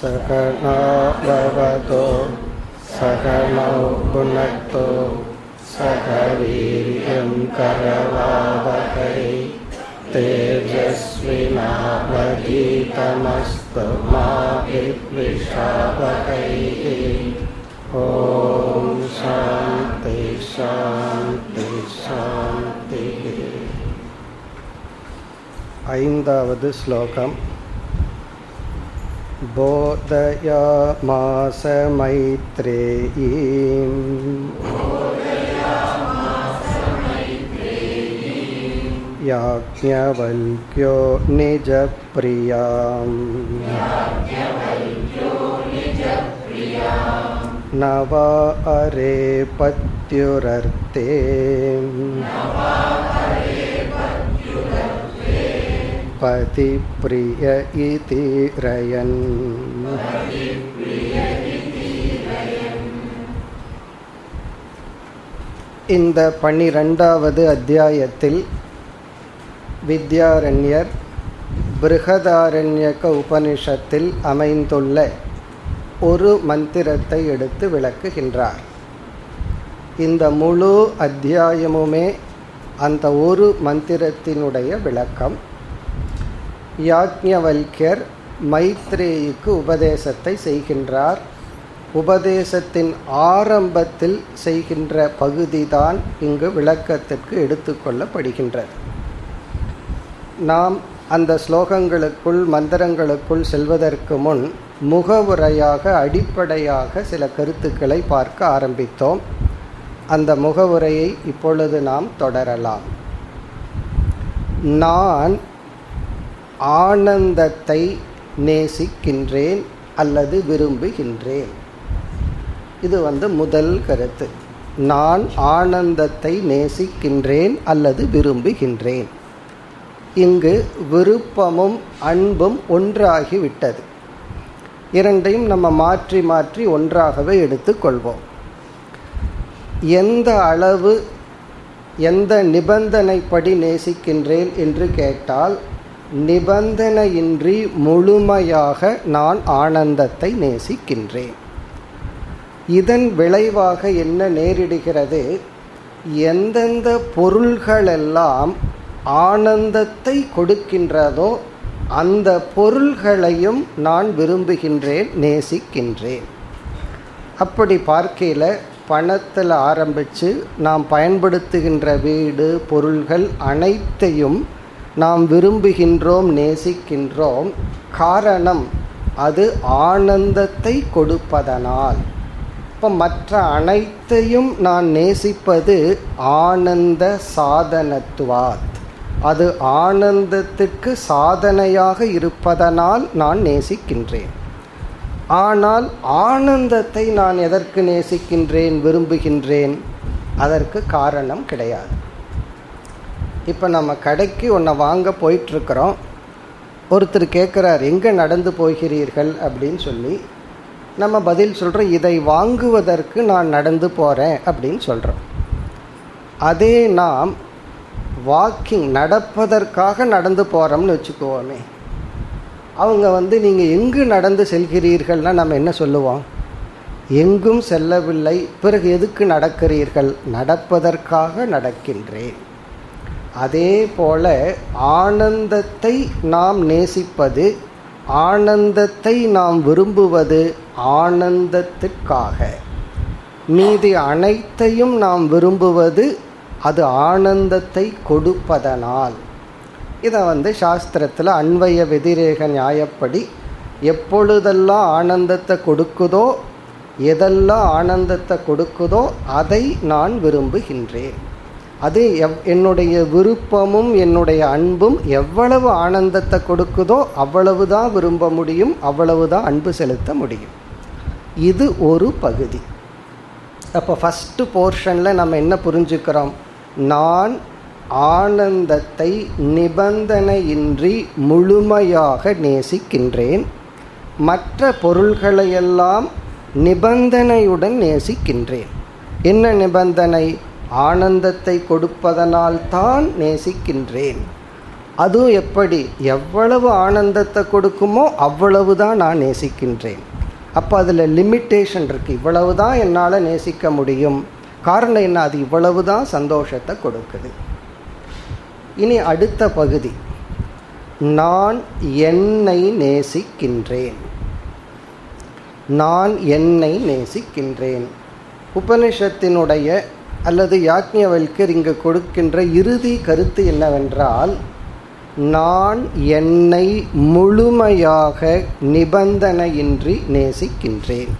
सकनो भवतो सकनौ भुनक्तो सह वीर्यं करवावहै तेजस्विनावधीतमस्तु मा विद्विषावहैः ॐ शान्ति शान्ति शान्तिः ஐந்தாவது ஸ்லோகம் बोधयामास मैत्रेयीम् याज्ञवल्क्यो निजप्रियाम् न वा अरे पत्युरर्ते पतिप्रिय इति रयन् இந்த பன்னிரெண்டாவது அத்தியாயத்தில் வித்யாரண்யர் பிருகதாரண்யக உபனிஷத்தில் அமைந்துள்ள ஒரு மந்திரத்தை எடுத்து விளக்குகின்றார் இந்த முழு அத்தியாயமுமே அந்த ஒரு மந்திரத்தினுடைய விளக்கம் யாக்ஞவல்யர் மைத்ரேயிக்கு உபதேசத்தை செய்கின்றார் உபதேசத்தின் ஆரம்பத்தில் செய்கின்ற பகுதிதான் இங்கு விளக்கத்திற்கு எடுத்துக்கொள்ளப்படுகின்றது நாம் அந்த ஸ்லோகங்களுக்குள் மந்திரங்களுக்குள் செல்வதற்கு முன் முகவுரையாக அடிப்படையாக சில கருத்துக்களை பார்க்க ஆரம்பித்தோம் அந்த முகவுரையை இப்பொழுது நாம் தொடரலாம் நான் ஆனந்தத்தை நேசிக்கின்றேன் அல்லது விரும்புகின்றேன் இது வந்து முதல் கருத்து நான் ஆனந்தத்தை நேசிக்கின்றேன் அல்லது விரும்புகின்றேன் இங்கு விருப்பமும் அன்பும் ஒன்றாகிவிட்டது இரண்டையும் நம்ம மாற்றி மாற்றி ஒன்றாகவே எடுத்துக்கொள்வோம் எந்த அளவு எந்த நிபந்தனைப்படி நேசிக்கின்றேன் என்று கேட்டால் நிபந்தனையின்றி முழுமையாக நான் ஆனந்தத்தை நேசிக்கின்றேன் இதன் விளைவாக என்ன நேரிடுகிறது எந்தெந்த பொருள்களெல்லாம் ஆனந்தத்தை கொடுக்கின்றதோ அந்த பொருள்களையும் நான் விரும்புகின்றேன் நேசிக்கின்றேன் அப்படி பார்க்கையில் பணத்தில் ஆரம்பித்து நாம் பயன்படுத்துகின்ற வீடு பொருள்கள் அனைத்தையும் நாம் விரும்புகின்றோம் நேசிக்கின்றோம் காரணம் அது ஆனந்தத்தை கொடுப்பதனால் இப்போ மற்ற அனைத்தையும் நான் நேசிப்பது ஆனந்த சாதனத்துவாத் அது ஆனந்தத்திற்கு சாதனையாக இருப்பதனால் நான் நேசிக்கின்றேன் ஆனால் ஆனந்தத்தை நான் எதற்கு நேசிக்கின்றேன் விரும்புகின்றேன் அதற்கு காரணம் கிடையாது இப்போ நம்ம கடைக்கு ஒன்றை வாங்க போயிட்டுருக்குறோம் ஒருத்தர் கேட்குறார் எங்கே நடந்து போகிறீர்கள் அப்படின்னு சொல்லி நம்ம பதில் சொல்கிறோம் இதை வாங்குவதற்கு நான் நடந்து போகிறேன் அப்படின்னு சொல்கிறோம் அதே நாம் வாக்கிங் நடப்பதற்காக நடந்து போகிறோம்னு வச்சுக்குவோமே அவங்க வந்து நீங்கள் எங்கு நடந்து செல்கிறீர்கள்னா நம்ம என்ன சொல்லுவோம் எங்கும் செல்லவில்லை பிறகு எதுக்கு நடக்கிறீர்கள் நடப்பதற்காக நடக்கின்றேன் அதே போல ஆனந்தத்தை நாம் நேசிப்பது ஆனந்தத்தை நாம் விரும்புவது ஆனந்தத்திற்காக மீதி அனைத்தையும் நாம் விரும்புவது அது ஆனந்தத்தை கொடுப்பதனால் இதை வந்து சாஸ்திரத்தில் அன்வய வெதிரேக நியாயப்படி எப்பொழுதெல்லாம் ஆனந்தத்தை கொடுக்குதோ எதெல்லாம் ஆனந்தத்தை கொடுக்குதோ அதை நான் விரும்புகின்றேன் அது எவ் என்னுடைய விருப்பமும் என்னுடைய அன்பும் எவ்வளவு ஆனந்தத்தை கொடுக்குதோ அவ்வளவு தான் விரும்ப முடியும் அவ்வளவு தான் அன்பு செலுத்த முடியும் இது ஒரு பகுதி அப்போ ஃபஸ்ட்டு போர்ஷனில் நம்ம என்ன புரிஞ்சுக்கிறோம் நான் ஆனந்தத்தை நிபந்தனையின்றி முழுமையாக நேசிக்கின்றேன் மற்ற பொருள்களையெல்லாம் நிபந்தனையுடன் நேசிக்கின்றேன் என்ன நிபந்தனை ஆனந்தத்தை கொடுப்பதனால் தான் நேசிக்கின்றேன் அதுவும் எப்படி எவ்வளவு ஆனந்தத்தை கொடுக்குமோ அவ்வளவு தான் நான் நேசிக்கின்றேன் அப்போ அதில் லிமிட்டேஷன் இருக்குது இவ்வளவு தான் என்னால் நேசிக்க முடியும் காரணம் என்ன அது இவ்வளவு தான் சந்தோஷத்தை கொடுக்குது இனி அடுத்த பகுதி நான் என்னை நேசிக்கின்றேன் நான் என்னை நேசிக்கின்றேன் உபனிஷத்தினுடைய அல்லது யாக்ஞவல்கர் இங்கு கொடுக்கின்ற இறுதி கருத்து என்னவென்றால் நான் என்னை முழுமையாக நிபந்தனையின்றி நேசிக்கின்றேன்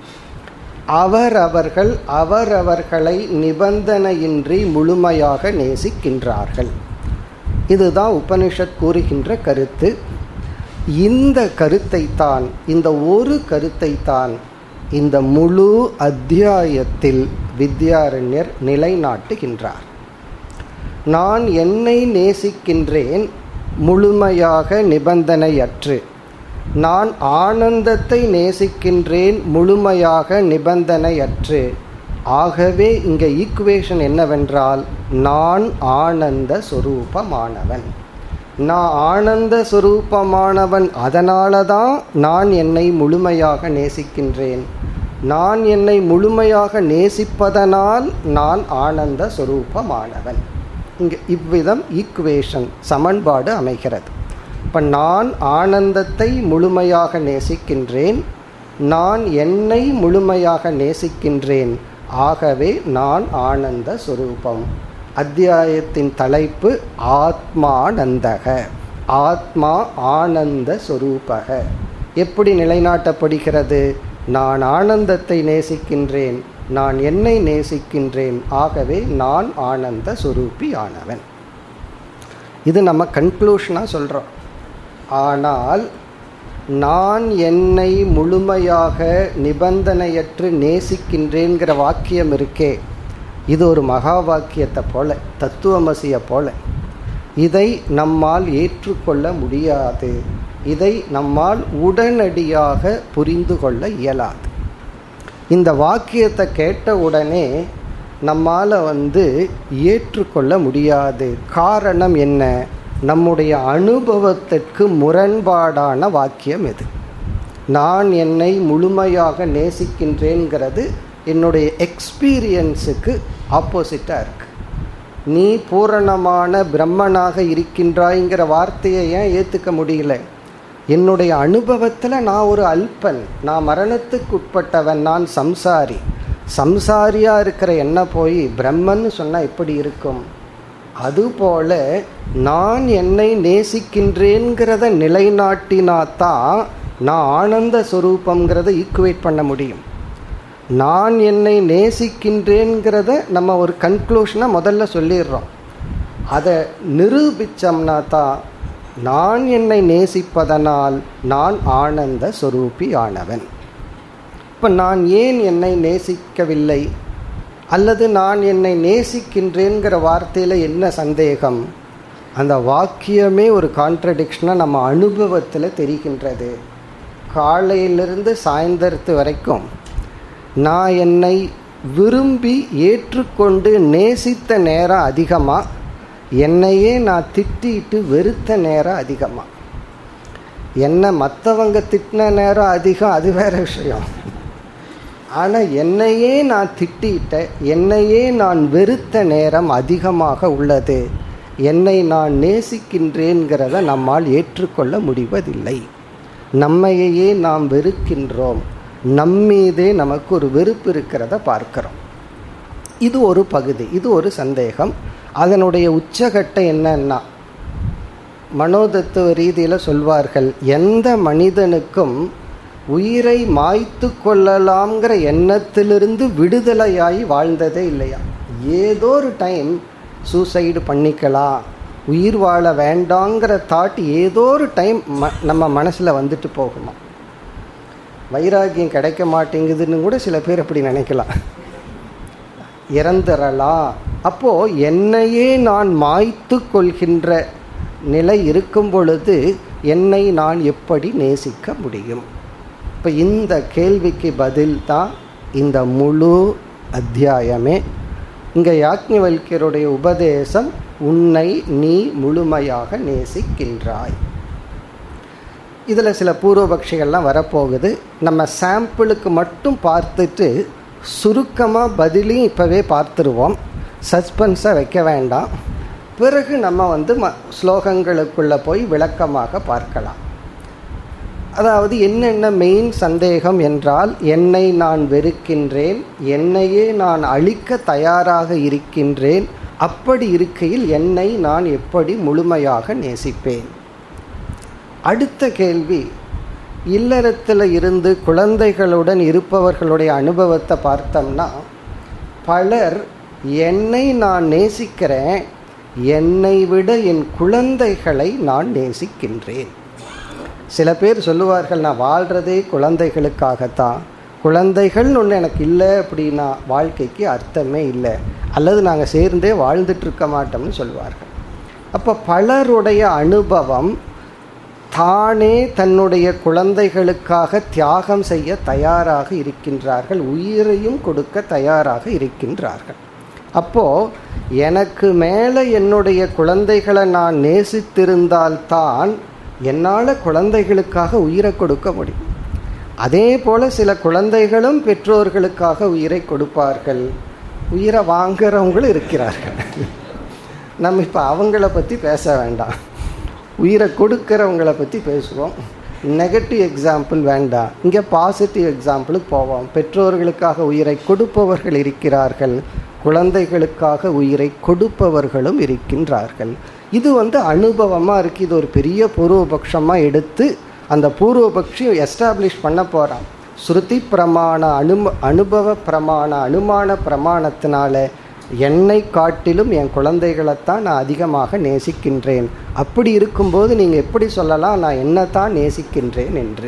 அவரவர்கள் அவரவர்களை நிபந்தனையின்றி முழுமையாக நேசிக்கின்றார்கள் இதுதான் உபனிஷத் கூறுகின்ற கருத்து இந்த கருத்தை தான் இந்த ஒரு கருத்தை தான் இந்த முழு அத்தியாயத்தில் வித்யாரண்யர் நிலைநாட்டுகின்றார் நான் என்னை நேசிக்கின்றேன் முழுமையாக நிபந்தனையற்று நான் ஆனந்தத்தை நேசிக்கின்றேன் முழுமையாக நிபந்தனையற்று ஆகவே இங்கே ஈக்குவேஷன் என்னவென்றால் நான் ஆனந்த சொரூபமானவன் நான் ஆனந்த சுரூபமானவன் அதனால தான் நான் என்னை முழுமையாக நேசிக்கின்றேன் நான் என்னை முழுமையாக நேசிப்பதனால் நான் ஆனந்த சுரூபமானவன் இங்கே இவ்விதம் ஈக்குவேஷன் சமன்பாடு அமைகிறது இப்போ நான் ஆனந்தத்தை முழுமையாக நேசிக்கின்றேன் நான் என்னை முழுமையாக நேசிக்கின்றேன் ஆகவே நான் ஆனந்த சுரூபம் அத்தியாயத்தின் தலைப்பு ஆத்மானந்தக ஆத்மா ஆனந்த சொரூபக எப்படி நிலைநாட்டப்படுகிறது நான் ஆனந்தத்தை நேசிக்கின்றேன் நான் என்னை நேசிக்கின்றேன் ஆகவே நான் ஆனந்த சுரூபி ஆனவன் இது நம்ம கன்க்ளூஷனாக சொல்கிறோம் ஆனால் நான் என்னை முழுமையாக நிபந்தனையற்று நேசிக்கின்றேங்கிற வாக்கியம் இருக்கே இது ஒரு மகா வாக்கியத்தை போல தத்துவமசியை போல இதை நம்மால் ஏற்றுக்கொள்ள முடியாது இதை நம்மால் உடனடியாக புரிந்து கொள்ள இயலாது இந்த வாக்கியத்தை கேட்ட உடனே நம்மால் வந்து ஏற்றுக்கொள்ள முடியாது காரணம் என்ன நம்முடைய அனுபவத்திற்கு முரண்பாடான வாக்கியம் எது நான் என்னை முழுமையாக நேசிக்கின்றேங்கிறது என்னுடைய எக்ஸ்பீரியன்ஸுக்கு ஆப்போசிட்டாக இருக்கு நீ பூரணமான பிரம்மனாக இருக்கின்றாய்ங்கிற வார்த்தையை ஏன் ஏற்றுக்க முடியல என்னுடைய அனுபவத்தில் நான் ஒரு அல்பன் நான் மரணத்துக்கு உட்பட்டவன் நான் சம்சாரி சம்சாரியாக இருக்கிற என்ன போய் பிரம்மன்னு சொன்னால் எப்படி இருக்கும் அதுபோல நான் என்னை நேசிக்கின்றேங்கிறத நிலைநாட்டினாத்தான் நான் ஆனந்த சுரூபங்கிறத ஈக்குவேட் பண்ண முடியும் நான் என்னை நேசிக்கின்றேங்கிறத நம்ம ஒரு கன்க்ளூஷனை முதல்ல சொல்லிடுறோம் அதை நிரூபித்தோம்னா தான் நான் என்னை நேசிப்பதனால் நான் ஆனந்த சொரூபி ஆனவன் இப்போ நான் ஏன் என்னை நேசிக்கவில்லை அல்லது நான் என்னை நேசிக்கின்றேங்கிற வார்த்தையில் என்ன சந்தேகம் அந்த வாக்கியமே ஒரு கான்ட்ரடிக்ஷனாக நம்ம அனுபவத்தில் தெரிகின்றது காலையிலிருந்து சாயந்தரத்து வரைக்கும் நான் என்னை விரும்பி ஏற்றுக்கொண்டு நேசித்த நேரம் அதிகமாக என்னையே நான் திட்டிட்டு வெறுத்த நேரம் அதிகமாக என்னை மற்றவங்க திட்டின நேரம் அதிகம் அது வேற விஷயம் ஆனால் என்னையே நான் திட்டிட்ட என்னையே நான் வெறுத்த நேரம் அதிகமாக உள்ளது என்னை நான் நேசிக்கின்றேங்கிறத நம்மால் ஏற்றுக்கொள்ள முடிவதில்லை நம்மையே நாம் வெறுக்கின்றோம் நம்மீதே நமக்கு ஒரு வெறுப்பு இருக்கிறத பார்க்கிறோம் இது ஒரு பகுதி இது ஒரு சந்தேகம் அதனுடைய உச்சகட்டம் என்னன்னா மனோதத்துவ ரீதியில் சொல்வார்கள் எந்த மனிதனுக்கும் உயிரை மாய்த்து கொள்ளலாம்ங்கிற எண்ணத்திலிருந்து விடுதலையாகி வாழ்ந்ததே இல்லையா ஏதோ ஒரு டைம் சூசைடு பண்ணிக்கலாம் உயிர் வாழ வேண்டாங்கிற தாட் ஏதோ ஒரு டைம் ம நம்ம மனசில் வந்துட்டு போகுமா வைராகியம் கிடைக்க மாட்டேங்குதுன்னு கூட சில பேர் அப்படி நினைக்கலாம் இறந்துடலாம் அப்போது என்னையே நான் மாய்த்து கொள்கின்ற நிலை இருக்கும் பொழுது என்னை நான் எப்படி நேசிக்க முடியும் இப்போ இந்த கேள்விக்கு பதில் தான் இந்த முழு அத்தியாயமே இங்கே யாக்ஞவல்யருடைய உபதேசம் உன்னை நீ முழுமையாக நேசிக்கின்றாய் இதில் சில பூர்வபக்ஷிகள்லாம் வரப்போகுது நம்ம சாம்பிளுக்கு மட்டும் பார்த்துட்டு சுருக்கமாக பதிலையும் இப்போவே பார்த்துருவோம் சஸ்பென்ஸை வைக்க வேண்டாம் பிறகு நம்ம வந்து ம ஸ்லோகங்களுக்குள்ளே போய் விளக்கமாக பார்க்கலாம் அதாவது என்னென்ன மெயின் சந்தேகம் என்றால் என்னை நான் வெறுக்கின்றேன் என்னையே நான் அழிக்க தயாராக இருக்கின்றேன் அப்படி இருக்கையில் என்னை நான் எப்படி முழுமையாக நேசிப்பேன் அடுத்த கேள்வி இல்லறத்தில் இருந்து குழந்தைகளுடன் இருப்பவர்களுடைய அனுபவத்தை பார்த்தோம்னா பலர் என்னை நான் நேசிக்கிறேன் என்னை விட என் குழந்தைகளை நான் நேசிக்கின்றேன் சில பேர் சொல்லுவார்கள் நான் வாழ்கிறதே குழந்தைகளுக்காகத்தான் குழந்தைகள்னு ஒன்று எனக்கு இல்லை அப்படின்னா வாழ்க்கைக்கு அர்த்தமே இல்லை அல்லது நாங்கள் சேர்ந்தே வாழ்ந்துட்டு இருக்க மாட்டோம்னு சொல்லுவார்கள் அப்போ பலருடைய அனுபவம் தானே தன்னுடைய குழந்தைகளுக்காக தியாகம் செய்ய தயாராக இருக்கின்றார்கள் உயிரையும் கொடுக்க தயாராக இருக்கின்றார்கள் அப்போ எனக்கு மேலே என்னுடைய குழந்தைகளை நான் நேசித்திருந்தால்தான் என்னால் குழந்தைகளுக்காக உயிரை கொடுக்க முடியும் அதே போல் சில குழந்தைகளும் பெற்றோர்களுக்காக உயிரை கொடுப்பார்கள் உயிரை வாங்குறவங்களும் இருக்கிறார்கள் நம்ம இப்போ அவங்கள பற்றி பேச வேண்டாம் உயிரை கொடுக்கிறவங்கள பற்றி பேசுவோம் நெகட்டிவ் எக்ஸாம்பிள் வேண்டாம் இங்கே பாசிட்டிவ் எக்ஸாம்பிளுக்கு போவோம் பெற்றோர்களுக்காக உயிரை கொடுப்பவர்கள் இருக்கிறார்கள் குழந்தைகளுக்காக உயிரை கொடுப்பவர்களும் இருக்கின்றார்கள் இது வந்து அனுபவமாக இருக்குது இது ஒரு பெரிய பூர்வபக்ஷமாக எடுத்து அந்த பூர்வபக்ஷி எஸ்டாப்ளிஷ் பண்ண போகிறான் ஸ்ருதி பிரமாண அனு அனுபவ பிரமாண அனுமான பிரமாணத்தினால என்னை காட்டிலும் என் குழந்தைகளைத்தான் நான் அதிகமாக நேசிக்கின்றேன் அப்படி இருக்கும்போது நீங்கள் எப்படி சொல்லலாம் நான் என்னத்தான் நேசிக்கின்றேன் என்று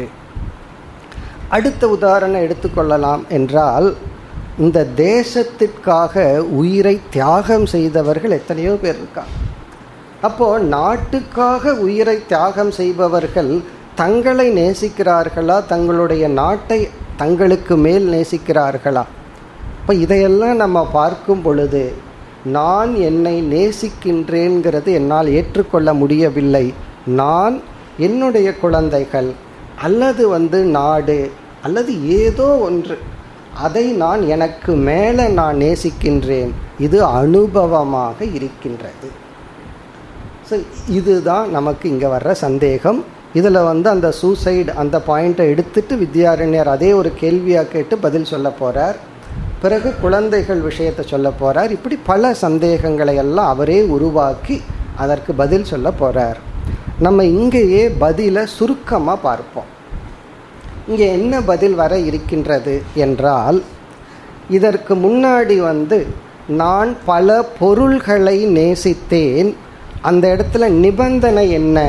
அடுத்த உதாரணம் எடுத்துக்கொள்ளலாம் என்றால் இந்த தேசத்திற்காக உயிரை தியாகம் செய்தவர்கள் எத்தனையோ பேர் இருக்காங்க அப்போ நாட்டுக்காக உயிரை தியாகம் செய்பவர்கள் தங்களை நேசிக்கிறார்களா தங்களுடைய நாட்டை தங்களுக்கு மேல் நேசிக்கிறார்களா இப்போ இதையெல்லாம் நம்ம பார்க்கும் பொழுது நான் என்னை நேசிக்கின்றேங்கிறது என்னால் ஏற்றுக்கொள்ள முடியவில்லை நான் என்னுடைய குழந்தைகள் அல்லது வந்து நாடு அல்லது ஏதோ ஒன்று அதை நான் எனக்கு மேலே நான் நேசிக்கின்றேன் இது அனுபவமாக இருக்கின்றது ஸோ இதுதான் நமக்கு இங்கே வர்ற சந்தேகம் இதில் வந்து அந்த சூசைடு அந்த பாயிண்ட்டை எடுத்துட்டு வித்யாரண்யர் அதே ஒரு கேள்வியாக கேட்டு பதில் சொல்ல போகிறார் பிறகு குழந்தைகள் விஷயத்தை சொல்ல போகிறார் இப்படி பல சந்தேகங்களை எல்லாம் அவரே உருவாக்கி அதற்கு பதில் சொல்ல போகிறார் நம்ம இங்கேயே பதிலை சுருக்கமாக பார்ப்போம் இங்கே என்ன பதில் வர இருக்கின்றது என்றால் இதற்கு முன்னாடி வந்து நான் பல பொருள்களை நேசித்தேன் அந்த இடத்துல நிபந்தனை என்ன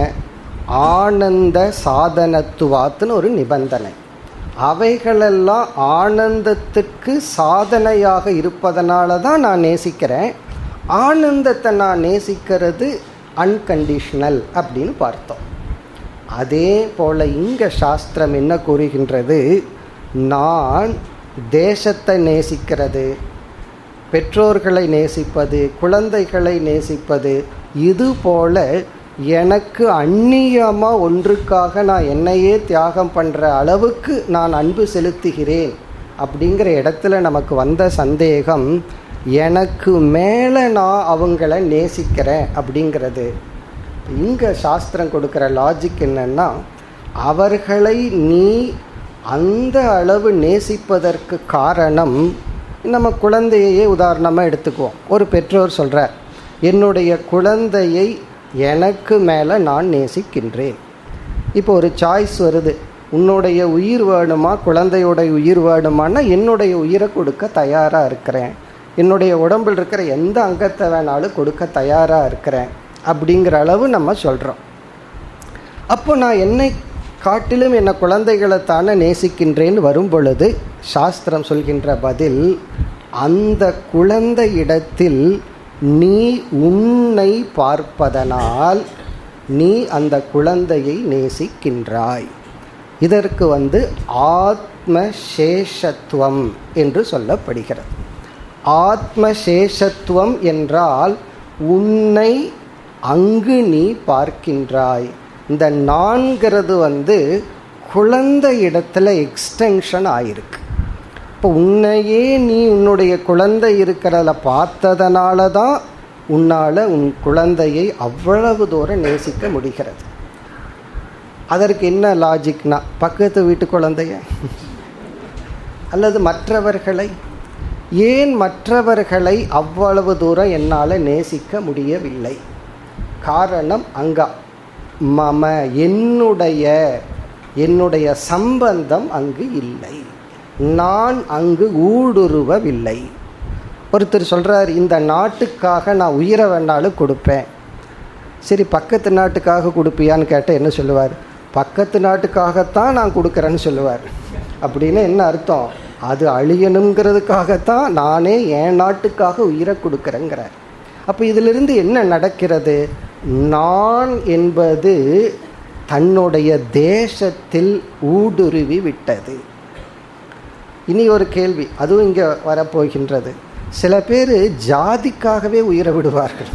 ஆனந்த சாதனத்துவாத்துன்னு ஒரு நிபந்தனை அவைகளெல்லாம் ஆனந்தத்துக்கு சாதனையாக இருப்பதனால தான் நான் நேசிக்கிறேன் ஆனந்தத்தை நான் நேசிக்கிறது அன்கண்டிஷனல் அப்படின்னு பார்த்தோம் அதே போல் இங்கே சாஸ்திரம் என்ன கூறுகின்றது நான் தேசத்தை நேசிக்கிறது பெற்றோர்களை நேசிப்பது குழந்தைகளை நேசிப்பது இது போல எனக்கு அந்நியமாக ஒன்றுக்காக நான் என்னையே தியாகம் பண்ணுற அளவுக்கு நான் அன்பு செலுத்துகிறேன் அப்படிங்கிற இடத்துல நமக்கு வந்த சந்தேகம் எனக்கு மேலே நான் அவங்கள நேசிக்கிறேன் அப்படிங்கிறது இங்கே சாஸ்திரம் கொடுக்குற லாஜிக் என்னன்னா அவர்களை நீ அந்த அளவு நேசிப்பதற்கு காரணம் நம்ம குழந்தையையே உதாரணமாக எடுத்துக்குவோம் ஒரு பெற்றோர் சொல்கிறார் என்னுடைய குழந்தையை எனக்கு மேலே நான் நேசிக்கின்றேன் இப்போ ஒரு சாய்ஸ் வருது உன்னுடைய உயிர் வேணுமா குழந்தையோடைய உயிர் வேணுமானா என்னுடைய உயிரை கொடுக்க தயாராக இருக்கிறேன் என்னுடைய உடம்பில் இருக்கிற எந்த அங்கத்தை வேணாலும் கொடுக்க தயாராக இருக்கிறேன் அப்படிங்கிற அளவு நம்ம சொல்கிறோம் அப்போ நான் என்னை காட்டிலும் என்னை குழந்தைகளை தானே நேசிக்கின்றேன்னு வரும் பொழுது சாஸ்திரம் சொல்கின்ற பதில் அந்த குழந்தை இடத்தில் நீ உன்னை பார்ப்பதனால் நீ அந்த குழந்தையை நேசிக்கின்றாய் இதற்கு வந்து ஆத்மசேஷத்துவம் என்று சொல்லப்படுகிறது ஆத்மசேஷத்துவம் என்றால் உன்னை அங்கு நீ பார்க்கின்றாய் இந்த நான்கிறது வந்து குழந்தை இடத்துல எக்ஸ்டென்ஷன் ஆயிருக்கு இப்போ உன்னையே நீ உன்னுடைய குழந்தை இருக்கிறத பார்த்ததுனால தான் உன்னால் உன் குழந்தையை அவ்வளவு தூரம் நேசிக்க முடிகிறது அதற்கு என்ன லாஜிக்னா பக்கத்து வீட்டு குழந்தைய அல்லது மற்றவர்களை ஏன் மற்றவர்களை அவ்வளவு தூரம் என்னால் நேசிக்க முடியவில்லை காரணம் அங்க மம என்னுடைய என்னுடைய சம்பந்தம் அங்கு இல்லை நான் அங்கு ஊடுருவவில்லை ஒருத்தர் சொல்கிறார் இந்த நாட்டுக்காக நான் உயிரை வேணாலும் கொடுப்பேன் சரி பக்கத்து நாட்டுக்காக கொடுப்பியான்னு கேட்டால் என்ன சொல்லுவார் பக்கத்து நாட்டுக்காகத்தான் நான் கொடுக்குறேன்னு சொல்லுவார் அப்படின்னு என்ன அர்த்தம் அது அழியணுங்கிறதுக்காகத்தான் நானே என் நாட்டுக்காக உயிரை கொடுக்குறேங்கிறார் அப்போ இதிலிருந்து என்ன நடக்கிறது நான் என்பது தன்னுடைய தேசத்தில் ஊடுருவி விட்டது இனி ஒரு கேள்வி அதுவும் இங்கே வரப்போகின்றது சில பேர் ஜாதிக்காகவே உயிரை விடுவார்கள்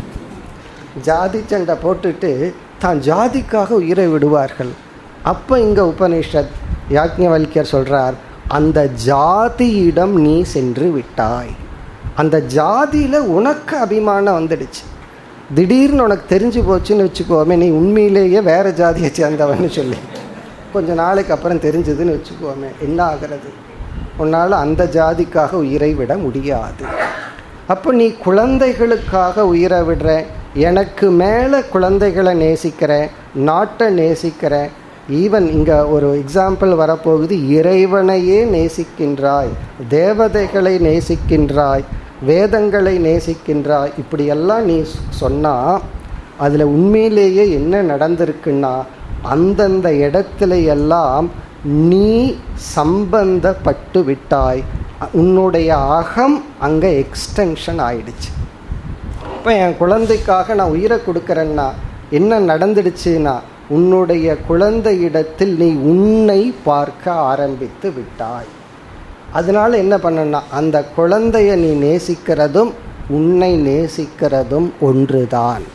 ஜாதி சண்டை போட்டுட்டு தான் ஜாதிக்காக உயிரை விடுவார்கள் அப்போ இங்கே உபனிஷத் யாக்ஞவல்யர் சொல்கிறார் அந்த ஜாதியிடம் நீ சென்று விட்டாய் அந்த ஜாதியில் உனக்கு அபிமானம் வந்துடுச்சு திடீர்னு உனக்கு தெரிஞ்சு போச்சுன்னு வச்சுக்கோமே நீ உண்மையிலேயே வேற ஜாதியை சேர்ந்தவன்னு சொல்லி கொஞ்ச நாளைக்கு அப்புறம் தெரிஞ்சதுன்னு வச்சுக்கோமே என்ன ஆகிறது உன்னால் அந்த ஜாதிக்காக உயிரை விட முடியாது அப்போ நீ குழந்தைகளுக்காக உயிரை விடுற எனக்கு மேலே குழந்தைகளை நேசிக்கிறேன் நாட்டை நேசிக்கிறேன் ஈவன் இங்கே ஒரு எக்ஸாம்பிள் வரப்போகுது இறைவனையே நேசிக்கின்றாய் தேவதைகளை நேசிக்கின்றாய் வேதங்களை நேசிக்கின்றாய் இப்படியெல்லாம் நீ சொன்னால் அதில் உண்மையிலேயே என்ன நடந்திருக்குன்னா அந்தந்த இடத்துல எல்லாம் நீ சம்பந்தப்பட்டு விட்டாய் உன்னுடைய அகம் அங்கே எக்ஸ்டென்ஷன் ஆயிடுச்சு இப்போ என் குழந்தைக்காக நான் உயிரை கொடுக்குறேன்னா என்ன நடந்துடுச்சுன்னா உன்னுடைய குழந்தையிடத்தில் நீ உன்னை பார்க்க ஆரம்பித்து விட்டாய் அதனால என்ன பண்ணனா அந்த குழந்தைய நீ நேசிக்கிறதும் உன்னை நேசிக்கிறதும் ஒன்றுதான்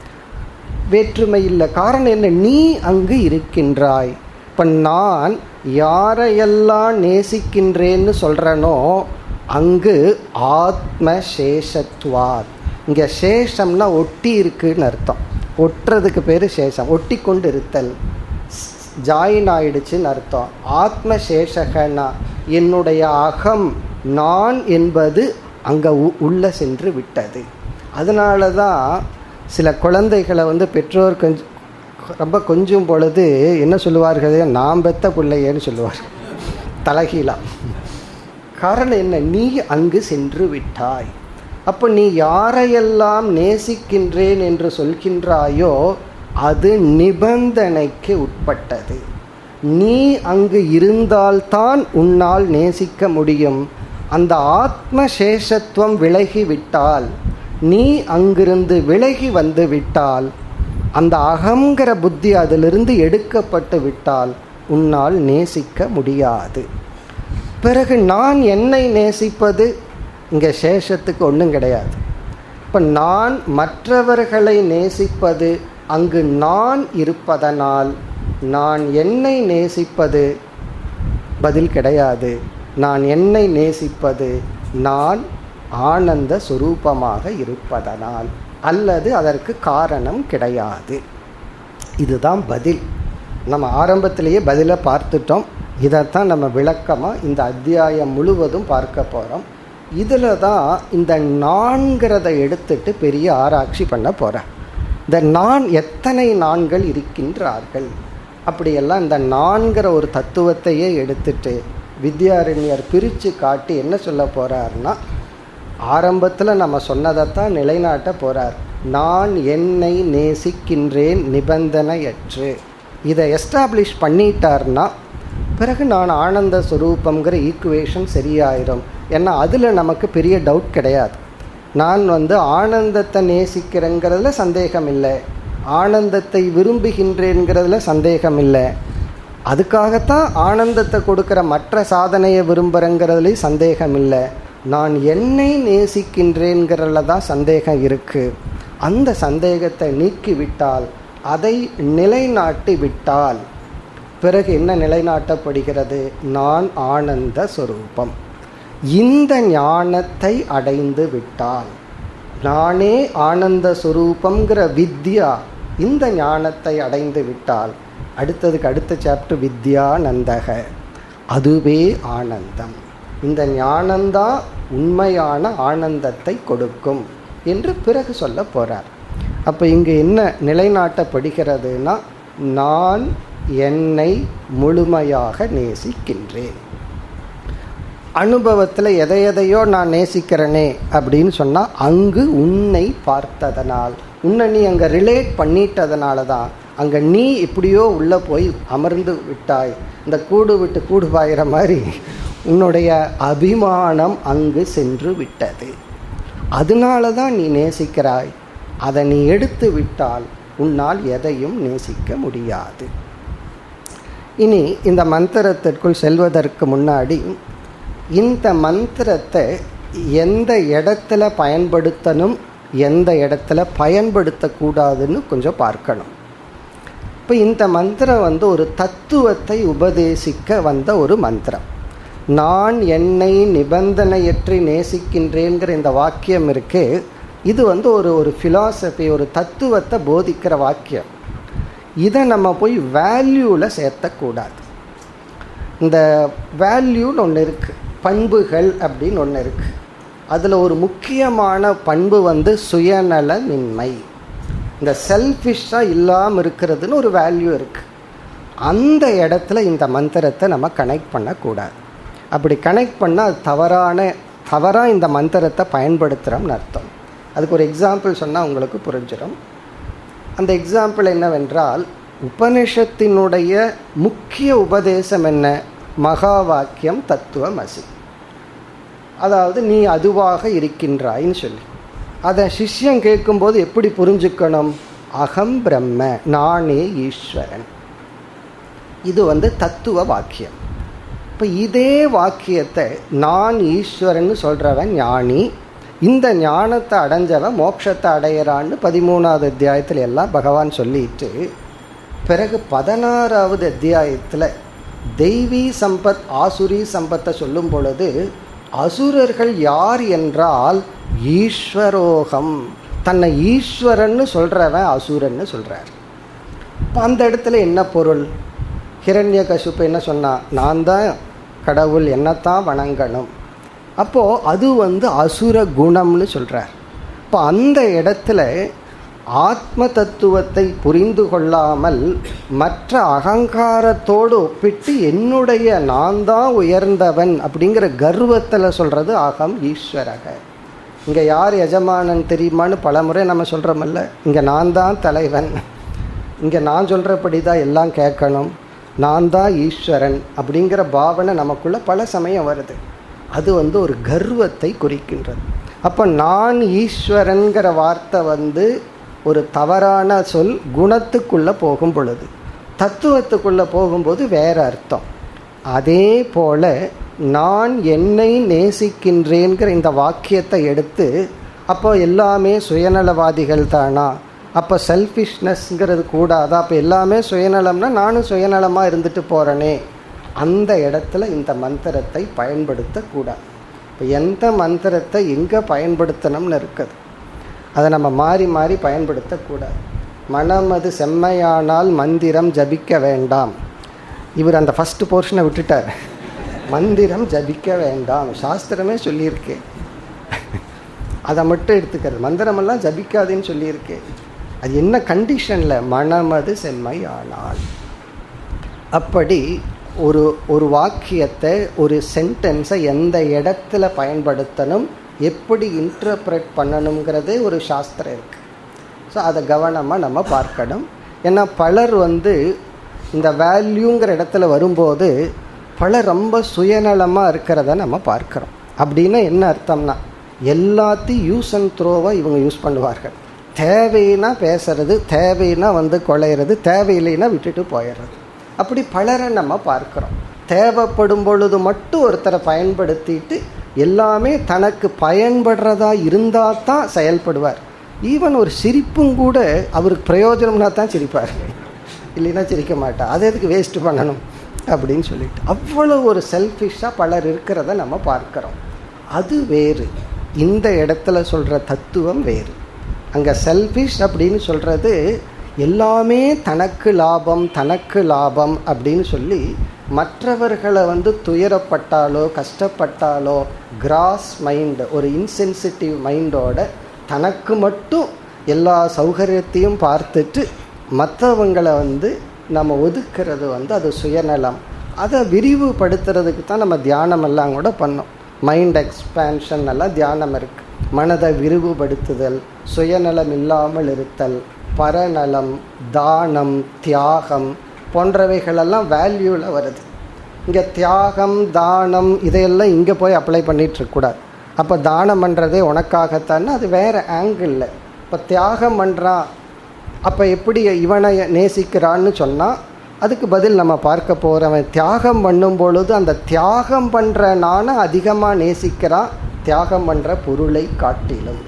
வேற்றுமை இல்லை காரணம் என்ன நீ அங்கு இருக்கின்றாய் இப்போ நான் யாரையெல்லாம் நேசிக்கின்றேன்னு சொல்கிறனோ அங்கு ஆத்ம சேஷத்வாத் இங்கே சேஷம்னா ஒட்டி இருக்குன்னு அர்த்தம் ஒட்டுறதுக்கு பேர் சேஷம் ஒட்டி கொண்டு இருத்தல் ஜாயின் ஆயிடுச்சுன்னு அர்த்தம் ஆத்ம சேஷகனா என்னுடைய அகம் நான் என்பது அங்கே உள்ளே சென்று விட்டது அதனால தான் சில குழந்தைகளை வந்து பெற்றோர் கொஞ்சம் ரொம்ப கொஞ்சம் பொழுது என்ன சொல்லுவார்கள் நான் பெத்த பிள்ளையேன்னு சொல்லுவார் தலகீழா காரணம் என்ன நீ அங்கு சென்று விட்டாய் அப்போ நீ யாரையெல்லாம் நேசிக்கின்றேன் என்று சொல்கின்றாயோ அது நிபந்தனைக்கு உட்பட்டது நீ அங்கு இருந்தால்தான் உன்னால் நேசிக்க முடியும் அந்த ஆத்ம சேஷத்துவம் விலகி விட்டால் நீ அங்கிருந்து விலகி வந்து விட்டால் அந்த அகங்கிற புத்தி அதிலிருந்து எடுக்கப்பட்டு விட்டால் உன்னால் நேசிக்க முடியாது பிறகு நான் என்னை நேசிப்பது இங்கே சேஷத்துக்கு ஒன்றும் கிடையாது இப்போ நான் மற்றவர்களை நேசிப்பது அங்கு நான் இருப்பதனால் நான் என்னை நேசிப்பது பதில் கிடையாது நான் என்னை நேசிப்பது நான் ஆனந்த சுரூபமாக இருப்பதனால் அல்லது அதற்கு காரணம் கிடையாது இதுதான் பதில் நம்ம ஆரம்பத்திலேயே பதிலை பார்த்துட்டோம் இதைத்தான் நம்ம விளக்கமாக இந்த அத்தியாயம் முழுவதும் பார்க்க போகிறோம் இதில் தான் இந்த நான்கிறத எடுத்துட்டு பெரிய ஆராய்ச்சி பண்ண போகிறேன் இந்த நான் எத்தனை நான்கள் இருக்கின்றார்கள் அப்படியெல்லாம் இந்த நான்கிற ஒரு தத்துவத்தையே எடுத்துட்டு வித்யாரண்யர் பிரித்து காட்டி என்ன சொல்ல போகிறாருன்னா ஆரம்பத்தில் நம்ம சொன்னதைத்தான் நிலைநாட்ட போகிறார் நான் என்னை நேசிக்கின்றேன் நிபந்தனையற்று இதை எஸ்டாப்ளிஷ் பண்ணிட்டார்னா பிறகு நான் ஆனந்த சுரூபங்கிற ஈக்குவேஷன் சரியாயிரும் ஏன்னா அதில் நமக்கு பெரிய டவுட் கிடையாது நான் வந்து ஆனந்தத்தை நேசிக்கிறேங்கிறதுல சந்தேகம் இல்லை ஆனந்தத்தை விரும்புகின்றேங்கிறதுல சந்தேகம் இல்லை அதுக்காகத்தான் ஆனந்தத்தை கொடுக்குற மற்ற சாதனையை விரும்புகிறேங்கிறதுலேயும் சந்தேகம் இல்லை நான் என்னை நேசிக்கின்றேங்கிறதுல தான் சந்தேகம் இருக்குது அந்த சந்தேகத்தை நீக்கிவிட்டால் அதை நிலைநாட்டி விட்டால் பிறகு என்ன நிலைநாட்டப்படுகிறது நான் ஆனந்த சொரூபம் இந்த ஞானத்தை அடைந்து விட்டால் நானே ஆனந்த சுரூபம்ங்கிற வித்யா இந்த ஞானத்தை அடைந்து விட்டால் அடுத்ததுக்கு அடுத்த சாப்டர் வித்யானந்தக அதுவே ஆனந்தம் இந்த ஞானம்தான் உண்மையான ஆனந்தத்தை கொடுக்கும் என்று பிறகு சொல்ல போறார் அப்போ இங்கு என்ன நிலைநாட்டப்படுகிறதுனா நான் என்னை முழுமையாக நேசிக்கின்றேன் அனுபவத்தில் எதை எதையோ நான் நேசிக்கிறேனே அப்படின்னு சொன்னால் அங்கு உன்னை பார்த்ததனால் உன்னை நீ அங்கே ரிலேட் பண்ணிட்டதுனால தான் அங்கே நீ எப்படியோ உள்ளே போய் அமர்ந்து விட்டாய் இந்த கூடு விட்டு கூடு பாயிற மாதிரி உன்னுடைய அபிமானம் அங்கு சென்று விட்டது அதனால தான் நீ நேசிக்கிறாய் அதை நீ எடுத்து விட்டால் உன்னால் எதையும் நேசிக்க முடியாது இனி இந்த மந்திரத்திற்குள் செல்வதற்கு முன்னாடி இந்த மந்திரத்தை எந்த இடத்துல பயன்படுத்தணும் எந்த இடத்துல பயன்படுத்தக்கூடாதுன்னு கொஞ்சம் பார்க்கணும் இப்போ இந்த மந்திரம் வந்து ஒரு தத்துவத்தை உபதேசிக்க வந்த ஒரு மந்திரம் நான் என்னை நிபந்தனையற்றி நேசிக்கின்றேங்கிற இந்த வாக்கியம் இருக்கு இது வந்து ஒரு ஒரு ஃபிலாசபி ஒரு தத்துவத்தை போதிக்கிற வாக்கியம் இதை நம்ம போய் வேல்யூவில் சேர்த்தக்கூடாது இந்த வேல்யூன்னு ஒன்று இருக்குது பண்புகள் அப்படின்னு ஒன்று இருக்குது அதில் ஒரு முக்கியமான பண்பு வந்து சுயநலமின்மை இந்த செல்ஃபிஷாக இல்லாமல் இருக்கிறதுன்னு ஒரு வேல்யூ இருக்குது அந்த இடத்துல இந்த மந்திரத்தை நம்ம கனெக்ட் பண்ணக்கூடாது அப்படி கனெக்ட் பண்ணால் அது தவறான தவறாக இந்த மந்திரத்தை பயன்படுத்துகிறோம்னு அர்த்தம் அதுக்கு ஒரு எக்ஸாம்பிள் சொன்னால் உங்களுக்கு புரிஞ்சிடும் அந்த எக்ஸாம்பிள் என்னவென்றால் உபனிஷத்தினுடைய முக்கிய உபதேசம் என்ன மகா வாக்கியம் தத்துவமசி அதாவது நீ அதுவாக இருக்கின்றாயின்னு சொல்லி அதை சிஷ்யம் கேட்கும்போது எப்படி புரிஞ்சுக்கணும் அகம் பிரம்ம நானே ஈஸ்வரன் இது வந்து தத்துவ வாக்கியம் இப்போ இதே வாக்கியத்தை நான் ஈஸ்வரன் சொல்கிறவன் ஞானி இந்த ஞானத்தை அடைஞ்சவன் மோட்சத்தை அடையிறான்னு பதிமூணாவது அத்தியாயத்தில் எல்லாம் பகவான் சொல்லிட்டு பிறகு பதினாறாவது அத்தியாயத்தில் தெய்வீ சம்பத் ஆசுரி சம்பத்தை சொல்லும் பொழுது அசுரர்கள் யார் என்றால் ஈஸ்வரோகம் தன்னை ஈஸ்வரன்னு சொல்கிறவன் அசுரன்னு சொல்கிறார் இப்போ அந்த இடத்துல என்ன பொருள் ஹிரண்ய கசுப்பு என்ன சொன்னான் நான் தான் கடவுள் என்னத்தான் வணங்கணும் அப்போது அது வந்து அசுர குணம்னு சொல்கிறார் இப்போ அந்த இடத்துல ஆத்ம தத்துவத்தை புரிந்து கொள்ளாமல் மற்ற அகங்காரத்தோடு ஒப்பிட்டு என்னுடைய நான் தான் உயர்ந்தவன் அப்படிங்கிற கர்வத்தில் சொல்கிறது அகம் ஈஸ்வரக இங்கே யார் எஜமானன் தெரியுமான்னு பல முறை நம்ம சொல்கிறோமல்ல இங்கே நான் தான் தலைவன் இங்கே நான் சொல்கிறபடி தான் எல்லாம் கேட்கணும் நான் தான் ஈஸ்வரன் அப்படிங்கிற பாவனை நமக்குள்ள பல சமயம் வருது அது வந்து ஒரு கர்வத்தை குறிக்கின்றது அப்போ நான் ஈஸ்வரன்கிற வார்த்தை வந்து ஒரு தவறான சொல் குணத்துக்குள்ளே போகும் பொழுது தத்துவத்துக்குள்ளே போகும்போது வேற அர்த்தம் அதே போல நான் என்னை நேசிக்கின்றேங்கிற இந்த வாக்கியத்தை எடுத்து அப்போ எல்லாமே சுயநலவாதிகள் தானா அப்போ செல்ஃபிஷ்னஸ்ங்கிறது கூடாதா அப்போ எல்லாமே சுயநலம்னா நானும் சுயநலமாக இருந்துட்டு போகிறேனே அந்த இடத்துல இந்த மந்திரத்தை பயன்படுத்தக்கூடாது இப்போ எந்த மந்திரத்தை எங்கே பயன்படுத்தணும்னு இருக்குது அதை நம்ம மாறி மாறி பயன்படுத்தக்கூடாது மனம் அது செம்மையானால் மந்திரம் ஜபிக்க வேண்டாம் இவர் அந்த ஃபஸ்ட்டு போர்ஷனை விட்டுட்டார் மந்திரம் ஜபிக்க வேண்டாம் சாஸ்திரமே சொல்லியிருக்கேன் அதை மட்டும் எடுத்துக்கிறது மந்திரமெல்லாம் ஜபிக்காதுன்னு சொல்லியிருக்கேன் அது என்ன கண்டிஷனில் மனமது செம்மையானால் அப்படி ஒரு ஒரு வாக்கியத்தை ஒரு சென்டென்ஸை எந்த இடத்துல பயன்படுத்தணும் எப்படி இன்டர்பிரட் பண்ணணுங்கிறதே ஒரு சாஸ்திரம் இருக்குது ஸோ அதை கவனமாக நம்ம பார்க்கணும் ஏன்னா பலர் வந்து இந்த வேல்யூங்கிற இடத்துல வரும்போது பலர் ரொம்ப சுயநலமாக இருக்கிறத நம்ம பார்க்குறோம் அப்படின்னா என்ன அர்த்தம்னா எல்லாத்தையும் யூஸ் அண்ட் த்ரோவாக இவங்க யூஸ் பண்ணுவார்கள் தேவைன்னா பேசுறது தேவைன்னா வந்து கொலையிறது தேவையில்லைன்னா விட்டுட்டு போயிடுறது அப்படி பலரை நம்ம பார்க்குறோம் தேவைப்படும் பொழுது மட்டும் ஒருத்தரை பயன்படுத்திட்டு எல்லாமே தனக்கு பயன்படுறதா இருந்தால் தான் செயல்படுவார் ஈவன் ஒரு சிரிப்பும் கூட அவருக்கு பிரயோஜனம்னா தான் சிரிப்பார் இல்லைன்னா சிரிக்க மாட்டார் அதை எதுக்கு வேஸ்ட் பண்ணணும் அப்படின்னு சொல்லிட்டு அவ்வளோ ஒரு செல்ஃபிஷாக பலர் இருக்கிறத நம்ம பார்க்குறோம் அது வேறு இந்த இடத்துல சொல்கிற தத்துவம் வேறு அங்கே செல்ஃபிஷ் அப்படின்னு சொல்கிறது எல்லாமே தனக்கு லாபம் தனக்கு லாபம் அப்படின்னு சொல்லி மற்றவர்களை வந்து துயரப்பட்டாலோ கஷ்டப்பட்டாலோ கிராஸ் மைண்ட் ஒரு இன்சென்சிட்டிவ் மைண்டோட தனக்கு மட்டும் எல்லா சௌகரியத்தையும் பார்த்துட்டு மற்றவங்களை வந்து நம்ம ஒதுக்கிறது வந்து அது சுயநலம் அதை விரிவுபடுத்துறதுக்கு தான் நம்ம தியானம் எல்லாம் கூட பண்ணோம் மைண்ட் எக்ஸ்பேன்ஷன் எல்லாம் தியானம் இருக்கு மனதை விரிவுபடுத்துதல் சுயநலம் இல்லாமல் இருத்தல் பரநலம் தானம் தியாகம் போன்றவைகளெல்லாம் வேல்யூவில் வருது இங்கே தியாகம் தானம் இதையெல்லாம் இங்கே போய் அப்ளை பண்ணிட்டு இருக்கக்கூடாது அப்போ தானம் பண்ணுறதே உனக்காகத்தானே அது வேறு ஆங்கிளில் இப்போ தியாகம் பண்ணுறான் அப்போ எப்படி இவனை நேசிக்கிறான்னு சொன்னால் அதுக்கு பதில் நம்ம பார்க்க போகிறவன் தியாகம் பண்ணும் பொழுது அந்த தியாகம் பண்ணுற நானை அதிகமாக நேசிக்கிறான் தியாகம் பண்ணுற பொருளை காட்டிலும்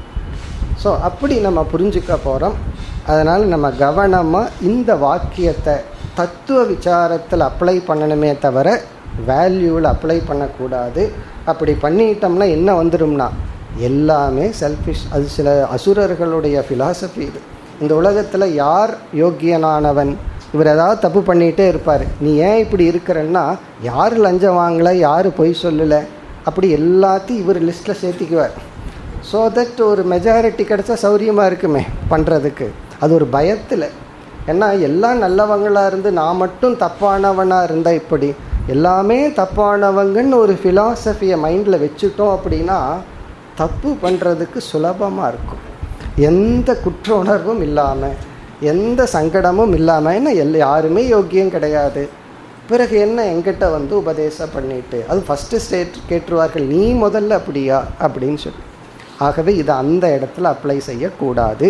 ஸோ அப்படி நம்ம புரிஞ்சுக்க போகிறோம் அதனால் நம்ம கவனமாக இந்த வாக்கியத்தை தத்துவ விசாரத்தில் அப்ளை பண்ணணுமே தவிர வேல்யூவில் அப்ளை பண்ணக்கூடாது அப்படி பண்ணிட்டோம்னா என்ன வந்துடும்னா எல்லாமே செல்ஃபிஷ் அது சில அசுரர்களுடைய ஃபிலாசபி இது இந்த உலகத்தில் யார் யோக்கியனானவன் இவர் ஏதாவது தப்பு பண்ணிகிட்டே இருப்பார் நீ ஏன் இப்படி இருக்கிறன்னா யார் லஞ்சம் வாங்கலை யார் பொய் சொல்லலை அப்படி எல்லாத்தையும் இவர் லிஸ்ட்டில் சேர்த்திக்குவார் ஸோ தட் ஒரு மெஜாரிட்டி கிடச்சா சௌரியமாக இருக்குமே பண்ணுறதுக்கு அது ஒரு பயத்தில் ஏன்னா எல்லாம் நல்லவங்களாக இருந்து நான் மட்டும் தப்பானவனாக இருந்தால் இப்படி எல்லாமே தப்பானவங்கன்னு ஒரு ஃபிலாசபியை மைண்டில் வச்சுட்டோம் அப்படின்னா தப்பு பண்ணுறதுக்கு சுலபமாக இருக்கும் எந்த குற்ற உணர்வும் இல்லாமல் எந்த சங்கடமும் இல்லாமல் என்ன எல் யாருமே யோக்கியம் கிடையாது பிறகு என்ன எங்கிட்ட வந்து உபதேசம் பண்ணிட்டு அது ஃபஸ்ட்டு ஸ்டேட் கேட்டுருவார்கள் நீ முதல்ல அப்படியா அப்படின்னு சொல்லி ஆகவே இதை அந்த இடத்துல அப்ளை செய்யக்கூடாது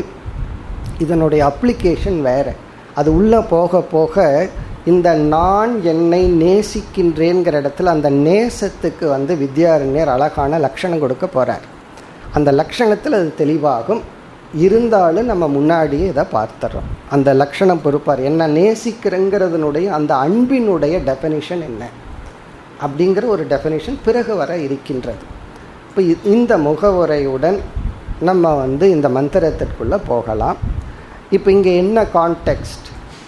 இதனுடைய அப்ளிகேஷன் வேறு அது உள்ளே போக போக இந்த நான் என்னை நேசிக்கின்றேங்கிற இடத்துல அந்த நேசத்துக்கு வந்து வித்யாரண்யர் அழகான லட்சணம் கொடுக்க போகிறார் அந்த லட்சணத்தில் அது தெளிவாகும் இருந்தாலும் நம்ம முன்னாடியே இதை பார்த்துறோம் அந்த லட்சணம் பொறுப்பார் என்ன நேசிக்கிறங்கிறதுனுடைய அந்த அன்பினுடைய டெஃபனிஷன் என்ன அப்படிங்கிற ஒரு டெஃபனிஷன் பிறகு வர இருக்கின்றது இப்போ இந்த முகவுரையுடன் நம்ம வந்து இந்த மந்திரத்திற்குள்ளே போகலாம் இப்போ இங்கே என்ன கான்டெக்ஸ்ட்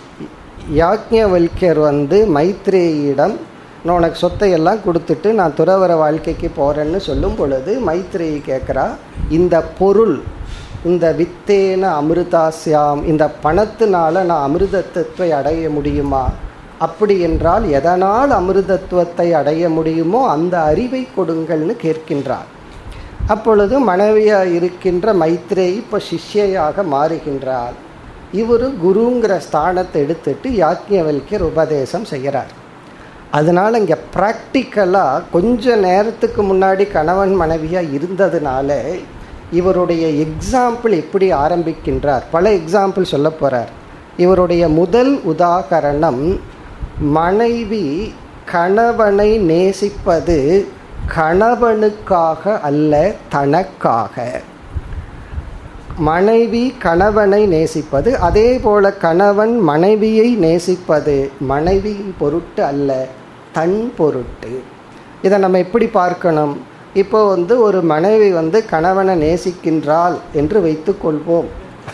யாக்ஞவல்யர் வந்து மைத்ரேயிடம் நான் உனக்கு சொத்தை எல்லாம் கொடுத்துட்டு நான் துறவர வாழ்க்கைக்கு போகிறேன்னு சொல்லும் பொழுது மைத்ரேயி கேட்குறா இந்த பொருள் இந்த வித்தேன அமிர்தாசியாம் இந்த பணத்தினால நான் அமிர்தத்துவத்தை அடைய முடியுமா அப்படி என்றால் எதனால் அமிர்தத்துவத்தை அடைய முடியுமோ அந்த அறிவை கொடுங்கள்னு கேட்கின்றார் அப்பொழுது மனைவியாக இருக்கின்ற மைத்ரேயி இப்போ சிஷ்யையாக மாறுகின்றார் இவர் குருங்கிற ஸ்தானத்தை எடுத்துட்டு யாக்ஞவல்யர் உபதேசம் செய்கிறார் அதனால் இங்கே ப்ராக்டிக்கலாக கொஞ்ச நேரத்துக்கு முன்னாடி கணவன் மனைவியாக இருந்ததுனால இவருடைய எக்ஸாம்பிள் எப்படி ஆரம்பிக்கின்றார் பல எக்ஸாம்பிள் சொல்ல போகிறார் இவருடைய முதல் உதாகரணம் மனைவி கணவனை நேசிப்பது கணவனுக்காக அல்ல தனக்காக மனைவி கணவனை நேசிப்பது அதே போல கணவன் மனைவியை நேசிப்பது மனைவியின் பொருட்டு அல்ல தன் பொருட்டு இதை நம்ம எப்படி பார்க்கணும் இப்போ வந்து ஒரு மனைவி வந்து கணவனை நேசிக்கின்றாள் என்று வைத்துக்கொள்வோம்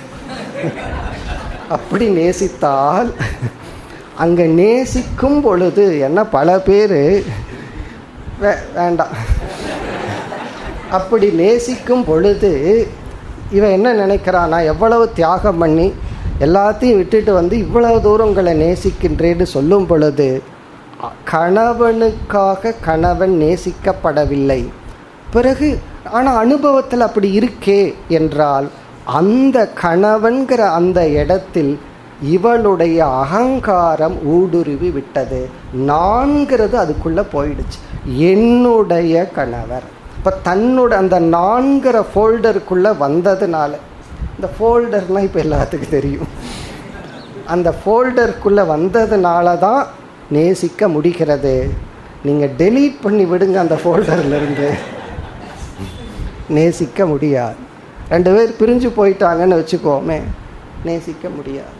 அப்படி நேசித்தால் அங்கே நேசிக்கும் பொழுது என்ன பல பேர் வே வேண்டாம் அப்படி நேசிக்கும் பொழுது இவன் என்ன நினைக்கிறான் நான் எவ்வளவு தியாகம் பண்ணி எல்லாத்தையும் விட்டுட்டு வந்து இவ்வளவு தூரம் உங்களை நேசிக்கின்றேன்னு சொல்லும் பொழுது கணவனுக்காக கணவன் நேசிக்கப்படவில்லை பிறகு ஆனால் அனுபவத்தில் அப்படி இருக்கே என்றால் அந்த கணவன்கிற அந்த இடத்தில் இவளுடைய அகங்காரம் ஊடுருவி விட்டது நான்கிறது அதுக்குள்ளே போயிடுச்சு என்னுடைய கணவர் இப்போ தன்னோட அந்த நான்கிற ஃபோல்டருக்குள்ளே வந்ததுனால இந்த ஃபோல்டர்னால் இப்போ எல்லாத்துக்கும் தெரியும் அந்த ஃபோல்டருக்குள்ளே வந்ததுனால தான் நேசிக்க முடிகிறது நீங்கள் டெலீட் பண்ணி விடுங்க அந்த ஃபோல்டர்லேருந்து நேசிக்க முடியாது ரெண்டு பேர் பிரிஞ்சு போயிட்டாங்கன்னு வச்சுக்கோமே நேசிக்க முடியாது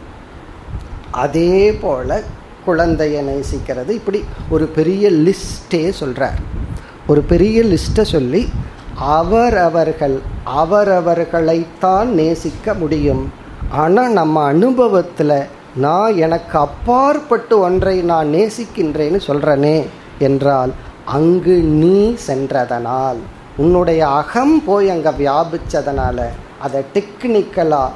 அதே போல குழந்தைய நேசிக்கிறது இப்படி ஒரு பெரிய லிஸ்டே சொல்றார் ஒரு பெரிய லிஸ்ட்டை சொல்லி அவரவர்கள் அவரவர்களைத்தான் நேசிக்க முடியும் ஆனால் நம்ம அனுபவத்தில் நான் எனக்கு அப்பாற்பட்டு ஒன்றை நான் நேசிக்கின்றேன்னு சொல்கிறனே என்றால் அங்கு நீ சென்றதனால் உன்னுடைய அகம் போய் அங்கே வியாபிச்சதனால அதை டெக்னிக்கலாக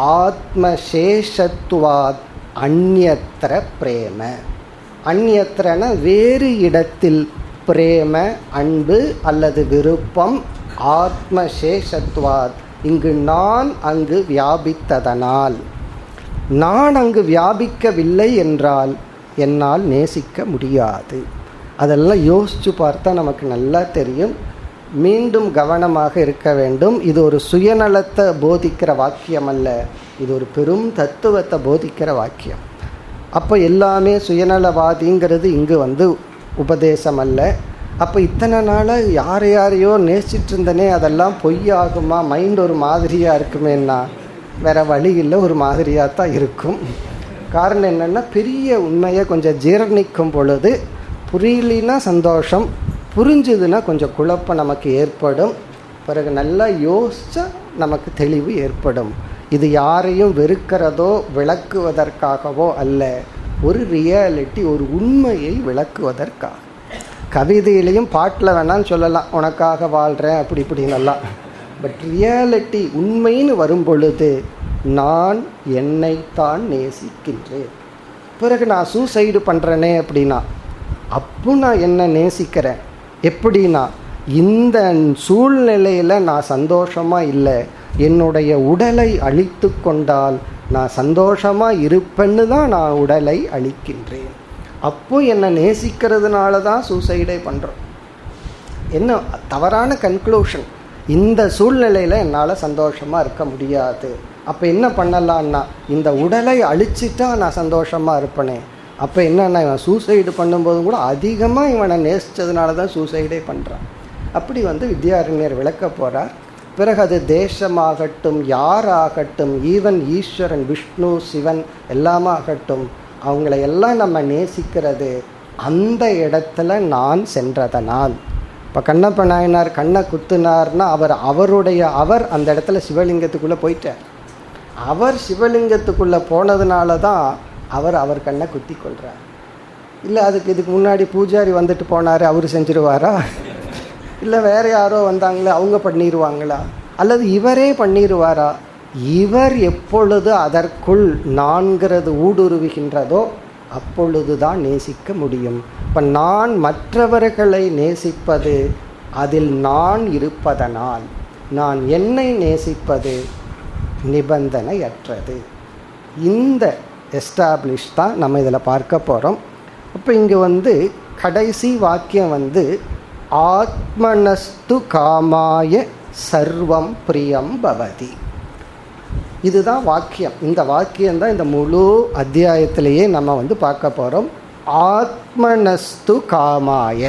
ஆத்மசேஷத்துவாத் அந்நியத்திர பிரேம அந்நியத்திரன வேறு இடத்தில் பிரேம அன்பு அல்லது விருப்பம் ஆத்மசேஷத்துவாத் இங்கு நான் அங்கு வியாபித்ததனால் நான் அங்கு வியாபிக்கவில்லை என்றால் என்னால் நேசிக்க முடியாது அதெல்லாம் யோசித்து பார்த்தா நமக்கு நல்லா தெரியும் மீண்டும் கவனமாக இருக்க வேண்டும் இது ஒரு சுயநலத்தை போதிக்கிற வாக்கியம் அல்ல இது ஒரு பெரும் தத்துவத்தை போதிக்கிற வாக்கியம் அப்போ எல்லாமே சுயநலவாதிங்கிறது இங்கு வந்து உபதேசம் அல்ல அப்போ இத்தனை நாளாக யார் யாரையோ நேசிட்டு இருந்தனே அதெல்லாம் பொய்யாகுமா மைண்ட் ஒரு மாதிரியாக இருக்குமேன்னா வேற வழி இல்லை ஒரு மாதிரியாக தான் இருக்கும் காரணம் என்னென்னா பெரிய உண்மையை கொஞ்சம் ஜீரணிக்கும் பொழுது புரியலினா சந்தோஷம் புரிஞ்சுதுன்னா கொஞ்சம் குழப்பம் நமக்கு ஏற்படும் பிறகு நல்லா யோசிச்சா நமக்கு தெளிவு ஏற்படும் இது யாரையும் வெறுக்கிறதோ விளக்குவதற்காகவோ அல்ல ஒரு ரியாலிட்டி ஒரு உண்மையை விளக்குவதற்காக கவிதையிலையும் பாட்டில் வேணாலும் சொல்லலாம் உனக்காக வாழ்கிறேன் அப்படி இப்படின்னெல்லாம் பட் ரியாலிட்டி உண்மைன்னு வரும் பொழுது நான் என்னைத்தான் நேசிக்கின்றேன் பிறகு நான் சூசைடு பண்ணுறேனே அப்படின்னா அப்போ நான் என்ன நேசிக்கிறேன் எப்படின்னா இந்த சூழ்நிலையில் நான் சந்தோஷமாக இல்லை என்னுடைய உடலை அழித்து கொண்டால் நான் சந்தோஷமாக இருப்பேன்னு தான் நான் உடலை அழிக்கின்றேன் அப்போ என்னை நேசிக்கிறதுனால தான் சூசைடே பண்ணுறோம் என்ன தவறான கன்க்ளூஷன் இந்த சூழ்நிலையில் என்னால் சந்தோஷமாக இருக்க முடியாது அப்போ என்ன பண்ணலான்னா இந்த உடலை அழிச்சிட்டா நான் சந்தோஷமாக இருப்பேனே அப்போ என்னன்னா இவன் சூசைடு பண்ணும்போதும் கூட அதிகமாக இவனை நேசித்ததுனால தான் சூசைடே பண்ணுறான் அப்படி வந்து வித்யாரண்யர் விளக்க போகிறார் பிறகு அது தேசமாகட்டும் யாராகட்டும் ஈவன் ஈஸ்வரன் விஷ்ணு சிவன் எல்லாமாகட்டும் அவங்கள எல்லாம் நம்ம நேசிக்கிறது அந்த இடத்துல நான் சென்றதனால் இப்போ கண்ணப்ப நாயனார் கண்ணை குத்துனார்னா அவர் அவருடைய அவர் அந்த இடத்துல சிவலிங்கத்துக்குள்ளே போயிட்டார் அவர் சிவலிங்கத்துக்குள்ளே போனதுனால தான் அவர் அவர் கண்ணை குத்தி கொள்கிறார் இல்லை அதுக்கு இதுக்கு முன்னாடி பூஜாரி வந்துட்டு போனார் அவர் செஞ்சிருவாரா இல்லை வேற யாரோ வந்தாங்களே அவங்க பண்ணிடுவாங்களா அல்லது இவரே பண்ணிடுவாரா இவர் எப்பொழுது அதற்குள் நான்கிறது ஊடுருவுகின்றதோ அப்பொழுது தான் நேசிக்க முடியும் இப்போ நான் மற்றவர்களை நேசிப்பது அதில் நான் இருப்பதனால் நான் என்னை நேசிப்பது நிபந்தனையற்றது இந்த எஸ்டாப்ளிஷ் தான் நம்ம இதில் பார்க்க போகிறோம் அப்போ இங்கே வந்து கடைசி வாக்கியம் வந்து ஆத்மனஸ்து காமாய சர்வம் பிரியம் பவதி இதுதான் வாக்கியம் இந்த வாக்கியம் தான் இந்த முழு அத்தியாயத்திலேயே நம்ம வந்து பார்க்க போகிறோம் ஆத்மனஸ்து காமாய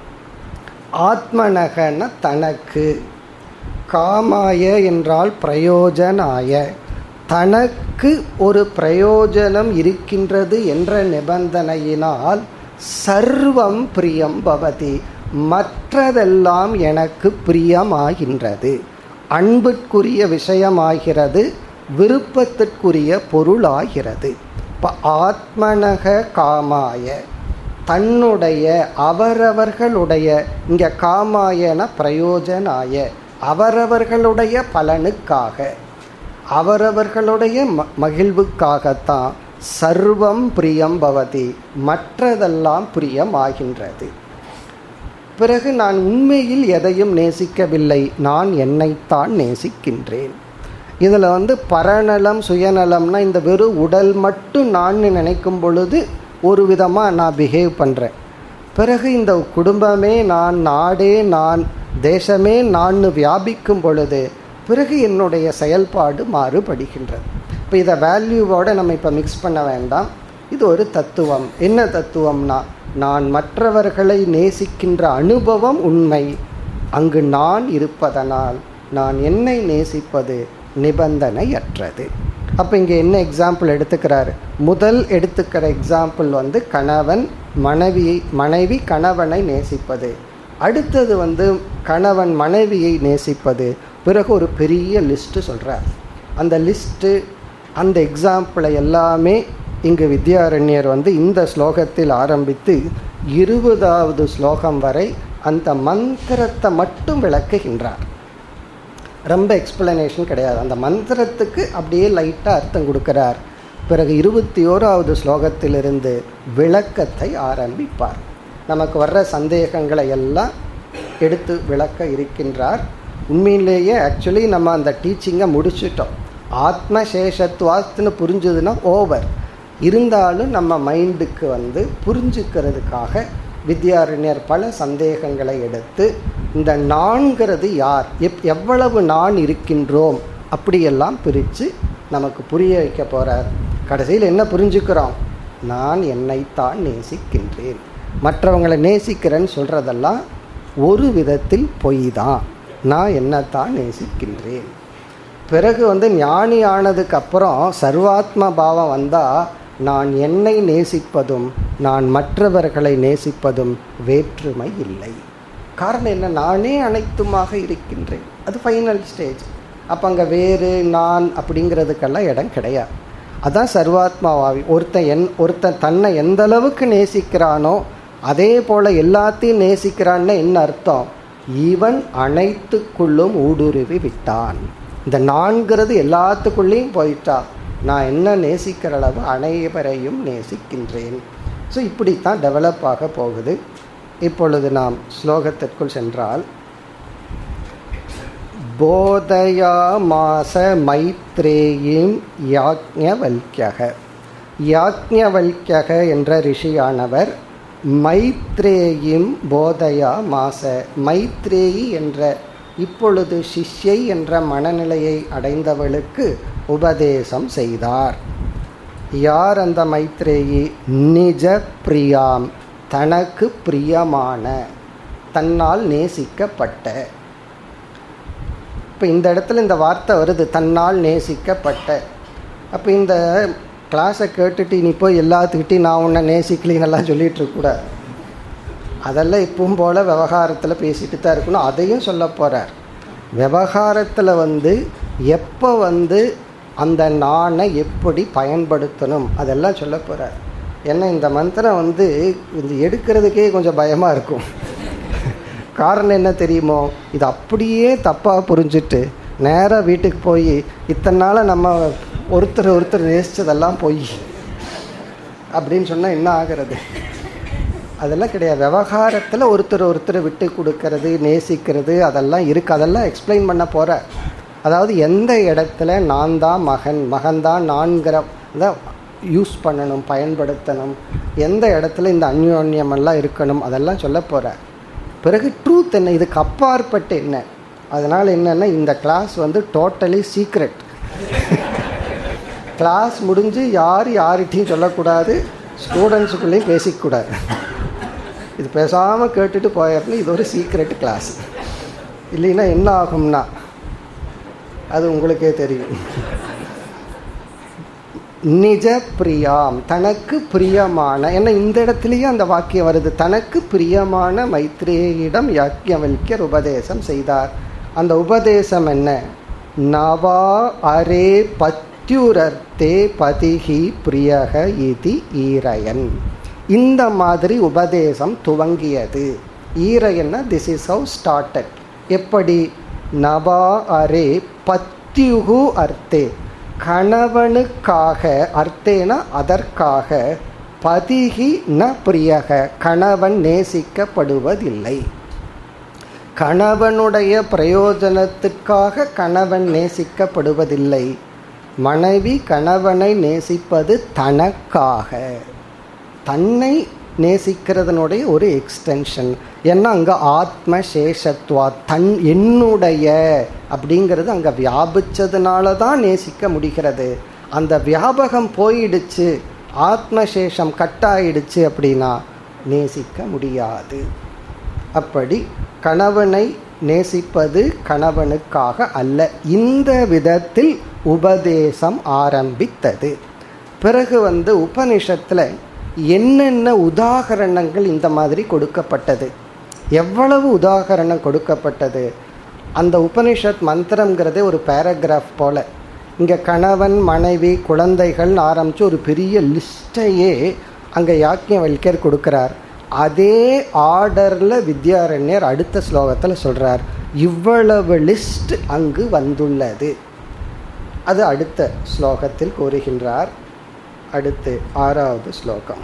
ஆத்மனகன தனக்கு காமாய என்றால் பிரயோஜனாய தனக்கு ஒரு பிரயோஜனம் இருக்கின்றது என்ற நிபந்தனையினால் சர்வம் பிரியம் பவதி மற்றதெல்லாம் எனக்கு பிரியமாகின்றது அன்புக்குரிய விஷயமாகிறது விருப்பத்திற்குரிய பொருளாகிறது இப்போ ஆத்மனக காமாய தன்னுடைய அவரவர்களுடைய இங்கே காமாயன பிரயோஜனாய அவரவர்களுடைய பலனுக்காக அவரவர்களுடைய ம மகிழ்வுக்காகத்தான் சர்வம் பிரியம் பவதி மற்றதெல்லாம் பிரியமாகின்றது பிறகு நான் உண்மையில் எதையும் நேசிக்கவில்லை நான் என்னைத்தான் நேசிக்கின்றேன் இதில் வந்து பரநலம் சுயநலம்னா இந்த வெறும் உடல் மட்டும் நான் நினைக்கும் பொழுது ஒரு விதமாக நான் பிஹேவ் பண்ணுறேன் பிறகு இந்த குடும்பமே நான் நாடே நான் தேசமே நான் வியாபிக்கும் பொழுது பிறகு என்னுடைய செயல்பாடு மாறுபடுகின்றது இப்போ இதை வேல்யூவோடு நம்ம இப்போ மிக்ஸ் பண்ண வேண்டாம் இது ஒரு தத்துவம் என்ன தத்துவம்னா நான் மற்றவர்களை நேசிக்கின்ற அனுபவம் உண்மை அங்கு நான் இருப்பதனால் நான் என்னை நேசிப்பது நிபந்தனையற்றது அப்போ இங்கே என்ன எக்ஸாம்பிள் எடுத்துக்கிறாரு முதல் எடுத்துக்கிற எக்ஸாம்பிள் வந்து கணவன் மனைவியை மனைவி கணவனை நேசிப்பது அடுத்தது வந்து கணவன் மனைவியை நேசிப்பது பிறகு ஒரு பெரிய லிஸ்ட்டு சொல்கிறார் அந்த லிஸ்ட்டு அந்த எக்ஸாம்பிளை எல்லாமே இங்கு வித்யாரண்யர் வந்து இந்த ஸ்லோகத்தில் ஆரம்பித்து இருபதாவது ஸ்லோகம் வரை அந்த மந்திரத்தை மட்டும் விளக்குகின்றார் ரொம்ப எக்ஸ்பிளனேஷன் கிடையாது அந்த மந்திரத்துக்கு அப்படியே லைட்டாக அர்த்தம் கொடுக்கிறார் பிறகு இருபத்தி ஓராவது ஸ்லோகத்திலிருந்து விளக்கத்தை ஆரம்பிப்பார் நமக்கு வர்ற சந்தேகங்களை எல்லாம் எடுத்து விளக்க இருக்கின்றார் உண்மையிலேயே ஆக்சுவலி நம்ம அந்த டீச்சிங்கை முடிச்சிட்டோம் ஆத்மசேஷத்வாஸ்துன்னு புரிஞ்சுதுன்னா ஓவர் இருந்தாலும் நம்ம மைண்டுக்கு வந்து புரிஞ்சுக்கிறதுக்காக வித்யாரண்யர் பல சந்தேகங்களை எடுத்து இந்த நான்கிறது யார் எப் எவ்வளவு நான் இருக்கின்றோம் அப்படியெல்லாம் பிரித்து நமக்கு புரிய வைக்க போகிறார் கடைசியில் என்ன புரிஞ்சுக்கிறோம் நான் என்னைத்தான் நேசிக்கின்றேன் மற்றவங்களை நேசிக்கிறேன்னு சொல்கிறதெல்லாம் ஒரு விதத்தில் பொய் தான் நான் என்னத்தான் நேசிக்கின்றேன் பிறகு வந்து ஞானி ஆனதுக்கு அப்புறம் சர்வாத்ம பாவம் வந்தால் நான் என்னை நேசிப்பதும் நான் மற்றவர்களை நேசிப்பதும் வேற்றுமை இல்லை காரணம் என்ன நானே அனைத்துமாக இருக்கின்றேன் அது ஃபைனல் ஸ்டேஜ் அப்போ அங்கே வேறு நான் அப்படிங்கிறதுக்கெல்லாம் இடம் கிடையாது அதான் சர்வாத்மாவாவி ஒருத்தன் என் ஒருத்தன் தன்னை எந்த அளவுக்கு நேசிக்கிறானோ அதே போல் எல்லாத்தையும் நேசிக்கிறான்னு என்ன அர்த்தம் இவன் அனைத்துக்குள்ளும் ஊடுருவி விட்டான் இந்த நான்கிறது எல்லாத்துக்குள்ளேயும் போயிட்டா நான் என்ன நேசிக்கிற அளவு அனைவரையும் நேசிக்கின்றேன் ஸோ இப்படித்தான் டெவலப் ஆக போகுது இப்பொழுது நாம் ஸ்லோகத்திற்குள் சென்றால் போதயாமாச மைத்ரேயும் யாக்ஞவல்யக யாக்ஞவல்யக என்ற ரிஷியானவர் மைத்ரேயும் போதயா மாச மைத்ரேயி என்ற இப்பொழுது சிஷ்யை என்ற மனநிலையை அடைந்தவளுக்கு உபதேசம் செய்தார் யார் அந்த மைத்ரேயி நிஜ பிரியாம் தனக்கு பிரியமான தன்னால் நேசிக்கப்பட்ட இப்போ இந்த இடத்துல இந்த வார்த்தை வருது தன்னால் நேசிக்கப்பட்ட அப்போ இந்த கிளாஸை கேட்டுட்டு நீ போய் எல்லாத்துக்கிட்டையும் நான் உன்னை நேசிக்கலிங்கெல்லாம் சொல்லிகிட்டு இருக்கக்கூடாது அதெல்லாம் இப்பவும் போல் விவகாரத்தில் பேசிட்டு தான் இருக்கணும் அதையும் சொல்ல போகிறார் விவகாரத்தில் வந்து எப்போ வந்து அந்த நானை எப்படி பயன்படுத்தணும் அதெல்லாம் சொல்ல போகிறார் ஏன்னா இந்த மந்திரம் வந்து இது எடுக்கிறதுக்கே கொஞ்சம் பயமாக இருக்கும் காரணம் என்ன தெரியுமோ இது அப்படியே தப்பாக புரிஞ்சுட்டு நேராக வீட்டுக்கு போய் இத்தனை நாளாக நம்ம ஒருத்தர் ஒருத்தர் நேசித்ததெல்லாம் போய் அப்படின்னு சொன்னால் என்ன ஆகிறது அதெல்லாம் கிடையாது விவகாரத்தில் ஒருத்தர் ஒருத்தர் விட்டு கொடுக்கறது நேசிக்கிறது அதெல்லாம் இருக்குது அதெல்லாம் எக்ஸ்பிளைன் பண்ண போகிற அதாவது எந்த இடத்துல நான் தான் மகன் மகன் தான் நான்கிற யூஸ் பண்ணணும் பயன்படுத்தணும் எந்த இடத்துல இந்த அந்யோன்யமெல்லாம் இருக்கணும் அதெல்லாம் சொல்ல போகிற பிறகு ட்ரூத் என்ன இதுக்கு அப்பாற்பட்டு என்ன அதனால் என்னென்னா இந்த கிளாஸ் வந்து டோட்டலி சீக்ரெட் கிளாஸ் முடிஞ்சு யார் யார்கிட்டையும் சொல்லக்கூடாது ஸ்டூடெண்ட்ஸுக்குள்ளேயும் பேசிக்கூடாது இது பேசாமல் கேட்டுட்டு போயிடணும் இது ஒரு சீக்ரெட் கிளாஸ் இல்லைன்னா என்ன ஆகும்னா அது உங்களுக்கே தெரியும் நிஜ பிரியாம் தனக்கு பிரியமான ஏன்னா இந்த இடத்துலயே அந்த வாக்கியம் வருது தனக்கு பிரியமான மைத்ரேயிடம் யாக்கியவல்யர் உபதேசம் செய்தார் அந்த உபதேசம் என்ன நவா அரே பத்யுரர்த்தே பதிகி பிரியக இதி ஈரயன் இந்த மாதிரி உபதேசம் துவங்கியது ஈரையன்னா திஸ் இஸ் ஹவு ஸ்டார்டட் எப்படி நவா அரே பத்யுகு அர்த்தே கணவனுக்காக அர்த்தேனா அதற்காக பதிகி ந பிரியக கணவன் நேசிக்கப்படுவதில்லை கணவனுடைய பிரயோஜனத்துக்காக கணவன் நேசிக்கப்படுவதில்லை மனைவி கணவனை நேசிப்பது தனக்காக தன்னை நேசிக்கிறதனுடைய ஒரு எக்ஸ்டென்ஷன் ஏன்னா அங்கே ஆத்ம சேஷத்வா தன் என்னுடைய அப்படிங்கிறது அங்கே வியாபிச்சதுனால தான் நேசிக்க முடிகிறது அந்த வியாபகம் போயிடுச்சு ஆத்மசேஷம் கட்டாயிடுச்சு அப்படின்னா நேசிக்க முடியாது அப்படி கணவனை நேசிப்பது கணவனுக்காக அல்ல இந்த விதத்தில் உபதேசம் ஆரம்பித்தது பிறகு வந்து உபனிஷத்துல என்னென்ன உதாகரணங்கள் இந்த மாதிரி கொடுக்கப்பட்டது எவ்வளவு உதாகரணம் கொடுக்கப்பட்டது அந்த உபனிஷத் மந்திரம்ங்கிறதே ஒரு பேராகிராஃப் போல இங்கே கணவன் மனைவி குழந்தைகள் ஆரம்பித்து ஒரு பெரிய லிஸ்ட்டையே அங்கே யாக்கியவல்யர் கொடுக்கிறார் அதே ஆர்டரில் வித்யாரண்யர் அடுத்த ஸ்லோகத்தில் சொல்கிறார் இவ்வளவு லிஸ்ட் அங்கு வந்துள்ளது அது அடுத்த ஸ்லோகத்தில் கூறுகின்றார் அடுத்து ஆறாவது ஸ்லோகம்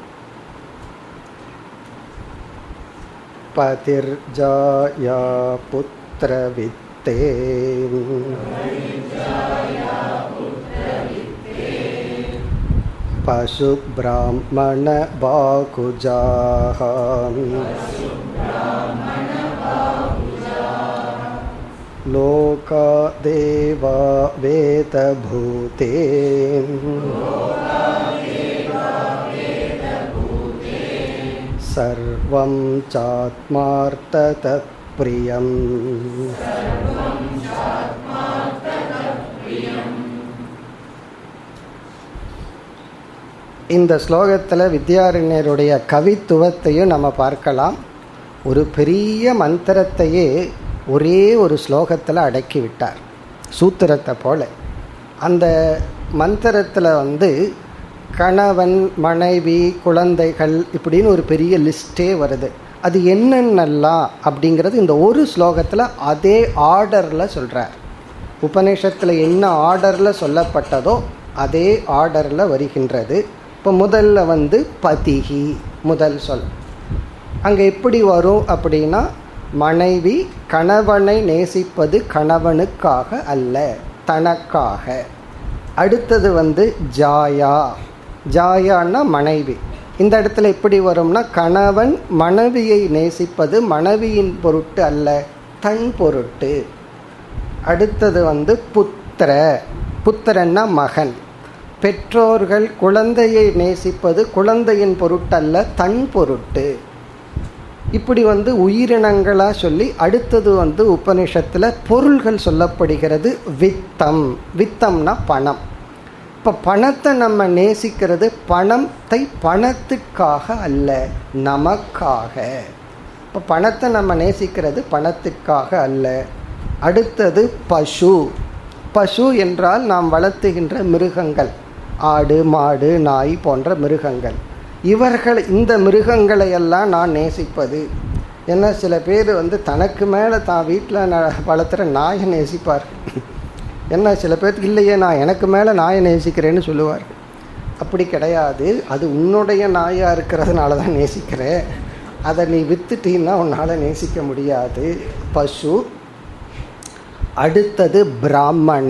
பதிர்ஜாயா புத்திரவித்தே पशुब्राह्मणबाकुजाः लोका देवा वेदभूते सर्वं चात्मार्थतत्प्रियम् இந்த ஸ்லோகத்தில் வித்யாரண்யருடைய கவித்துவத்தையும் நம்ம பார்க்கலாம் ஒரு பெரிய மந்திரத்தையே ஒரே ஒரு ஸ்லோகத்தில் அடக்கி விட்டார் சூத்திரத்தை போல அந்த மந்திரத்தில் வந்து கணவன் மனைவி குழந்தைகள் இப்படின்னு ஒரு பெரிய லிஸ்டே வருது அது என்னென்னலாம் அப்படிங்கிறது இந்த ஒரு ஸ்லோகத்தில் அதே ஆர்டரில் சொல்கிறார் உபநிஷத்தில் என்ன ஆர்டரில் சொல்லப்பட்டதோ அதே ஆர்டரில் வருகின்றது இப்போ முதல்ல வந்து பதிகி முதல் சொல் அங்கே எப்படி வரும் அப்படின்னா மனைவி கணவனை நேசிப்பது கணவனுக்காக அல்ல தனக்காக அடுத்தது வந்து ஜாயா ஜாயான்னா மனைவி இந்த இடத்துல எப்படி வரும்னா கணவன் மனைவியை நேசிப்பது மனைவியின் பொருட்டு அல்ல தன் பொருட்டு அடுத்தது வந்து புத்திர புத்திரன்னா மகன் பெற்றோர்கள் குழந்தையை நேசிப்பது குழந்தையின் பொருட்டல்ல தன் பொருட்டு இப்படி வந்து உயிரினங்களா சொல்லி அடுத்தது வந்து உபனிஷத்துல பொருள்கள் சொல்லப்படுகிறது வித்தம் வித்தம்னா பணம் இப்போ பணத்தை நம்ம நேசிக்கிறது பணத்தை பணத்துக்காக அல்ல நமக்காக இப்போ பணத்தை நம்ம நேசிக்கிறது பணத்துக்காக அல்ல அடுத்தது பசு பசு என்றால் நாம் வளர்த்துகின்ற மிருகங்கள் ஆடு மாடு நாய் போன்ற மிருகங்கள் இவர்கள் இந்த மிருகங்களை எல்லாம் நான் நேசிப்பது ஏன்னா சில பேர் வந்து தனக்கு மேலே தான் வீட்டில் வளர்த்துற நாயை நேசிப்பார் என்ன சில பேருக்கு இல்லையே நான் எனக்கு மேலே நாயை நேசிக்கிறேன்னு சொல்லுவார் அப்படி கிடையாது அது உன்னுடைய நாயாக இருக்கிறதுனால தான் நேசிக்கிறேன் அதை நீ வித்துட்டீன்னா உன்னால் நேசிக்க முடியாது பசு அடுத்தது பிராமண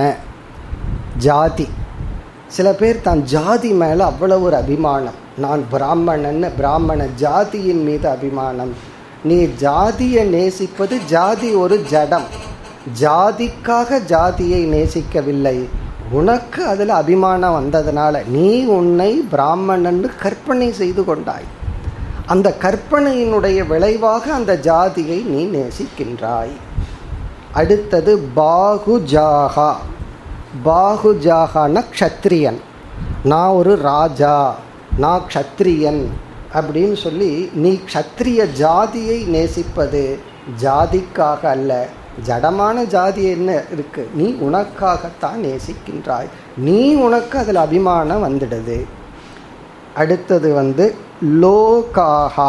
ஜாதி சில பேர் தான் ஜாதி மேலே அவ்வளோ ஒரு அபிமானம் நான் பிராமணன்னு பிராமண ஜாதியின் மீது அபிமானம் நீ ஜாதியை நேசிப்பது ஜாதி ஒரு ஜடம் ஜாதிக்காக ஜாதியை நேசிக்கவில்லை உனக்கு அதில் அபிமானம் வந்ததுனால நீ உன்னை பிராமணன்னு கற்பனை செய்து கொண்டாய் அந்த கற்பனையினுடைய விளைவாக அந்த ஜாதியை நீ நேசிக்கின்றாய் அடுத்தது பாகுஜாகா பாகுஜாகான க்ஷத்ரியன் நான் ஒரு ராஜா நான் க்ஷத்ரியன் அப்படின்னு சொல்லி நீ க்ஷத்ரிய ஜாதியை நேசிப்பது ஜாதிக்காக அல்ல ஜடமான ஜாதி என்ன இருக்கு நீ உனக்காகத்தான் நேசிக்கின்றாய் நீ உனக்கு அதில் அபிமானம் வந்துடுது அடுத்தது வந்து லோகாகா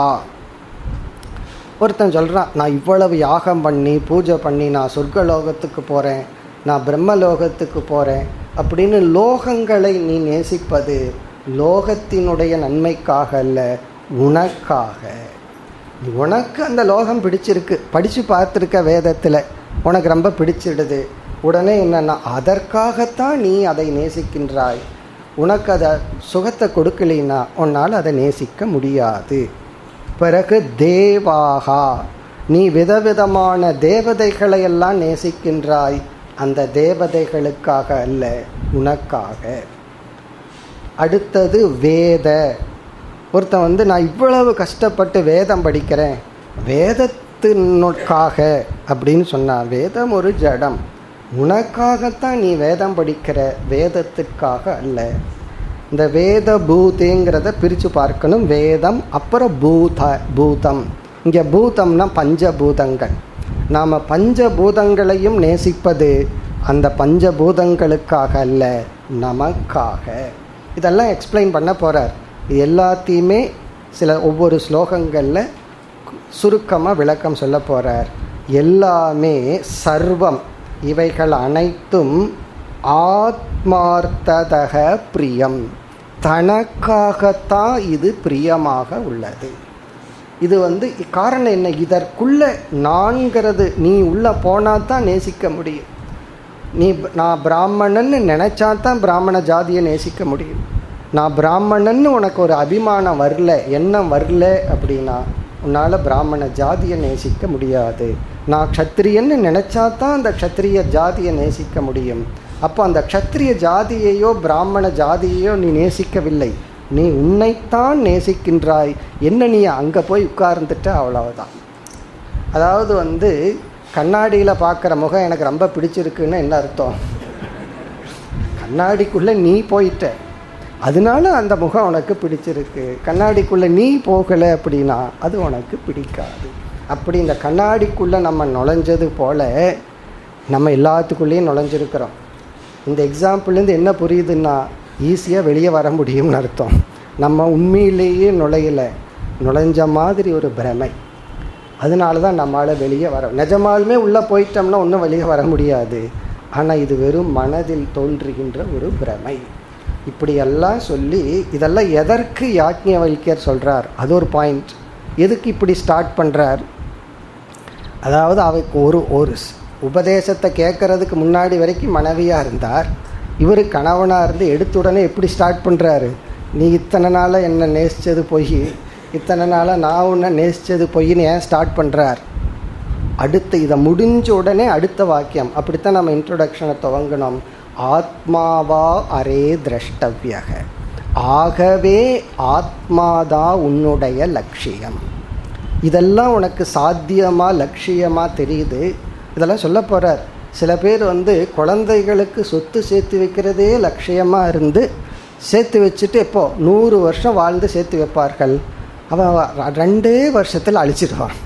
ஒருத்தன் சொல்கிறான் நான் இவ்வளவு யாகம் பண்ணி பூஜை பண்ணி நான் சொர்க்கலோகத்துக்கு போகிறேன் நான் பிரம்மலோகத்துக்கு போகிறேன் அப்படின்னு லோகங்களை நீ நேசிப்பது லோகத்தினுடைய நன்மைக்காக அல்ல உனக்காக உனக்கு அந்த லோகம் பிடிச்சிருக்கு படித்து பார்த்துருக்க வேதத்தில் உனக்கு ரொம்ப பிடிச்சிடுது உடனே என்னன்னா அதற்காகத்தான் நீ அதை நேசிக்கின்றாய் உனக்கு அதை சுகத்தை கொடுக்கலைன்னா உன்னால் அதை நேசிக்க முடியாது பிறகு தேவாகா நீ விதவிதமான தேவதைகளை எல்லாம் நேசிக்கின்றாய் அந்த தேவதைகளுக்காக அல்ல உனக்காக அடுத்தது வேத ஒருத்தன் வந்து நான் இவ்வளவு கஷ்டப்பட்டு வேதம் படிக்கிறேன் வேத வேதத்தினுக்காக அப்படின்னு சொன்னார் வேதம் ஒரு ஜடம் உனக்காகத்தான் நீ வேதம் படிக்கிற வேதத்திற்காக அல்ல இந்த வேத பூதேங்கிறத பிரித்து பார்க்கணும் வேதம் அப்புறம் பூத பூதம் இங்கே பூதம்னா பஞ்சபூதங்கள் நாம் பஞ்சபூதங்களையும் நேசிப்பது அந்த பஞ்சபூதங்களுக்காக அல்ல நமக்காக இதெல்லாம் எக்ஸ்பிளைன் பண்ண போகிறார் இது எல்லாத்தையுமே சில ஒவ்வொரு ஸ்லோகங்களில் சுருக்கமாக விளக்கம் சொல்ல போகிறார் எல்லாமே சர்வம் இவைகள் அனைத்தும் ஆத்மார்த்ததக பிரியம் தனக்காகத்தான் இது பிரியமாக உள்ளது இது வந்து காரணம் என்ன இதற்குள்ள நான்கிறது நீ உள்ள போனா தான் நேசிக்க முடியும் நீ நான் பிராமணன்னு நினைச்சா தான் பிராமண ஜாதியை நேசிக்க முடியும் நான் பிராமணன்னு உனக்கு ஒரு அபிமானம் வரல எண்ணம் வரல அப்படின்னா உன்னால் பிராமண ஜாதியை நேசிக்க முடியாது நான் க்ஷத்திரியன்னு நினச்சா தான் அந்த க்ஷத்திரிய ஜாதியை நேசிக்க முடியும் அப்போ அந்த க்ஷத்திரிய ஜாதியையோ பிராமண ஜாதியையோ நீ நேசிக்கவில்லை நீ உன்னைத்தான் நேசிக்கின்றாய் என்ன நீ அங்கே போய் உட்கார்ந்துட்ட அவ்வளவுதான் அதாவது வந்து கண்ணாடியில் பார்க்குற முகம் எனக்கு ரொம்ப பிடிச்சிருக்குன்னு என்ன அர்த்தம் கண்ணாடிக்குள்ளே நீ போயிட்ட அதனால அந்த முகம் உனக்கு பிடிச்சிருக்கு கண்ணாடிக்குள்ளே நீ போகலை அப்படின்னா அது உனக்கு பிடிக்காது அப்படி இந்த கண்ணாடிக்குள்ளே நம்ம நுழைஞ்சது போல நம்ம எல்லாத்துக்குள்ளேயும் நுழைஞ்சிருக்கிறோம் இந்த எக்ஸாம்பிள்லேருந்து என்ன புரியுதுன்னா ஈஸியாக வெளியே வர முடியும்னு அர்த்தம் நம்ம உண்மையிலேயே நுழையலை நுழைஞ்ச மாதிரி ஒரு பிரமை அதனால தான் நம்மளால் வெளியே வர நிஜமாலுமே உள்ளே போயிட்டோம்னா ஒன்றும் வெளியே வர முடியாது ஆனால் இது வெறும் மனதில் தோன்றுகின்ற ஒரு பிரமை இப்படியெல்லாம் சொல்லி இதெல்லாம் எதற்கு யாக்ஞவல்யர் சொல்கிறார் அது ஒரு பாயிண்ட் எதுக்கு இப்படி ஸ்டார்ட் பண்ணுறார் அதாவது அவருக்கு ஒரு ஒரு உபதேசத்தை கேட்கறதுக்கு முன்னாடி வரைக்கும் மனைவியாக இருந்தார் இவர் கணவனாக இருந்து எடுத்த உடனே எப்படி ஸ்டார்ட் பண்ணுறாரு நீ இத்தனை நாளாக என்னை நேசித்தது பொய் இத்தனை நாளாக நான் உன்னை நேசித்தது பொய்ன்னு ஏன் ஸ்டார்ட் பண்ணுறார் அடுத்த இதை முடிஞ்ச உடனே அடுத்த வாக்கியம் அப்படித்தான் நம்ம இன்ட்ரொடக்ஷனை துவங்கணும் ஆத்மாவா அரே திரஷ்டவியக ஆகவே ஆத்மாதா உன்னுடைய லட்சியம் இதெல்லாம் உனக்கு சாத்தியமா லட்சியமா தெரியுது இதெல்லாம் சொல்ல போறார் சில பேர் வந்து குழந்தைகளுக்கு சொத்து சேர்த்து வைக்கிறதே லட்சியமா இருந்து சேர்த்து வச்சுட்டு எப்போ நூறு வருஷம் வாழ்ந்து சேர்த்து வைப்பார்கள் அவன் ரெண்டே வருஷத்தில் அழிச்சிடுவான்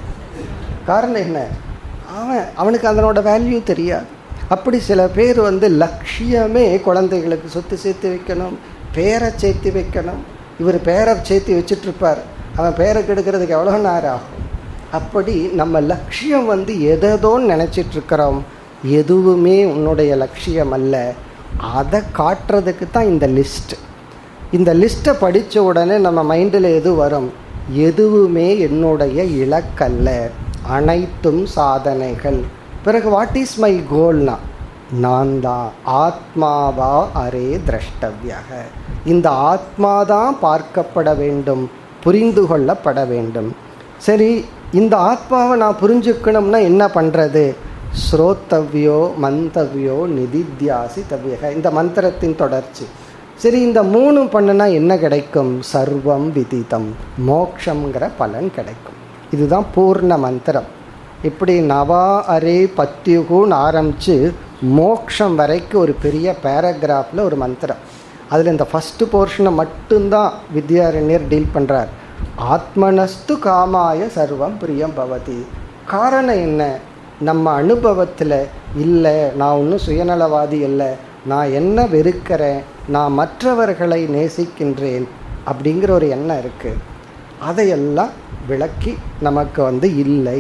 காரணம் என்ன அவன் அவனுக்கு அதனோட வேல்யூ தெரியாது அப்படி சில பேர் வந்து லட்சியமே குழந்தைகளுக்கு சொத்து சேர்த்து வைக்கணும் பேரை சேர்த்து வைக்கணும் இவர் பேரை சேர்த்து வச்சுட்ருப்பார் அவன் பேரை கெடுக்கிறதுக்கு எவ்வளோ நேரம் ஆகும் அப்படி நம்ம லட்சியம் வந்து எதோன்னு நினச்சிட்ருக்கிறோம் எதுவுமே உன்னுடைய லட்சியம் அல்ல அதை காட்டுறதுக்கு தான் இந்த லிஸ்ட் இந்த லிஸ்ட்டை படித்த உடனே நம்ம மைண்டில் எது வரும் எதுவுமே என்னுடைய இலக்கல்ல அனைத்தும் சாதனைகள் பிறகு வாட் இஸ் மை கோல்னா நான் தான் ஆத்மாவா அரே திரஷ்டவியாக இந்த ஆத்மா தான் பார்க்கப்பட வேண்டும் புரிந்து கொள்ளப்பட வேண்டும் சரி இந்த ஆத்மாவை நான் புரிஞ்சுக்கணும்னா என்ன பண்ணுறது ஸ்ரோத்தவ்யோ மந்தவ்யோ நிதித்தியாசி தவ்யக இந்த மந்திரத்தின் தொடர்ச்சி சரி இந்த மூணும் பண்ணுனா என்ன கிடைக்கும் சர்வம் விதிதம் மோக்ஷங்கிற பலன் கிடைக்கும் இதுதான் பூர்ண மந்திரம் இப்படி நவா அரே பத்தியுகுன்னு ஆரம்பித்து மோக்ஷம் வரைக்கும் ஒரு பெரிய பேராகிராஃபில் ஒரு மந்திரம் அதில் இந்த ஃபஸ்ட்டு போர்ஷனை மட்டும்தான் வித்யாரண்யர் டீல் பண்ணுறார் ஆத்மனஸ்து காமாய சர்வம் பிரியம் பவதி காரணம் என்ன நம்ம அனுபவத்தில் இல்லை நான் ஒன்றும் சுயநலவாதி இல்லை நான் என்ன வெறுக்கிறேன் நான் மற்றவர்களை நேசிக்கின்றேன் அப்படிங்கிற ஒரு எண்ணம் இருக்குது அதையெல்லாம் விளக்கி நமக்கு வந்து இல்லை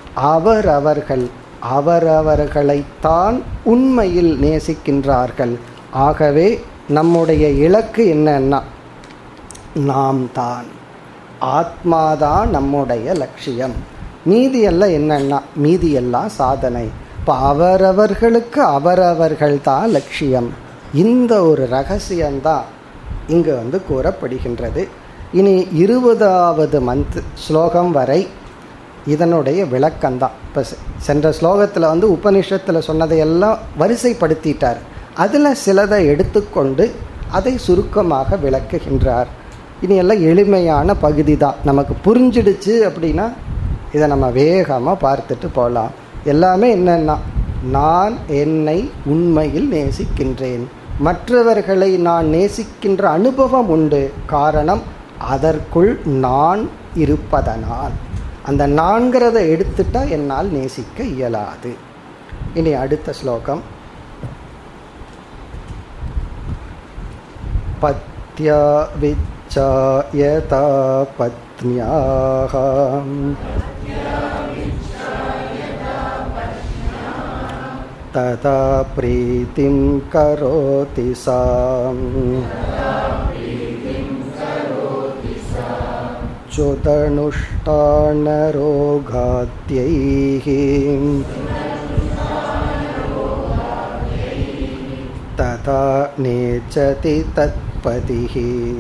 அவரவர்கள் அவரவர்களைத்தான் உண்மையில் நேசிக்கின்றார்கள் ஆகவே நம்முடைய இலக்கு என்னன்னா நாம் தான் ஆத்மாதான் நம்முடைய லட்சியம் மீதி எல்லாம் என்னன்னா மீதி எல்லாம் சாதனை இப்போ அவரவர்களுக்கு அவரவர்கள் தான் லட்சியம் இந்த ஒரு ரகசியம்தான் இங்கு வந்து கூறப்படுகின்றது இனி இருபதாவது மந்த் ஸ்லோகம் வரை இதனுடைய விளக்கம்தான் இப்போ சென்ற ஸ்லோகத்தில் வந்து உபனிஷத்தில் சொன்னதையெல்லாம் வரிசைப்படுத்திட்டார் அதில் சிலதை எடுத்துக்கொண்டு அதை சுருக்கமாக விளக்குகின்றார் இனி எல்லாம் எளிமையான பகுதி தான் நமக்கு புரிஞ்சிடுச்சு அப்படின்னா இதை நம்ம வேகமாக பார்த்துட்டு போகலாம் எல்லாமே என்னன்னா நான் என்னை உண்மையில் நேசிக்கின்றேன் மற்றவர்களை நான் நேசிக்கின்ற அனுபவம் உண்டு காரணம் அதற்குள் நான் இருப்பதனால் அந்த நான்கிறத எடுத்துட்டா என்னால் நேசிக்க இயலாது இனி அடுத்த ஸ்லோகம் பத்யா விச்சாயதா பத்னியாக तथा प्रीतिं करोति सा चुदनुष्ठानरोगाद्यैः तथा नेचति तत्पतिः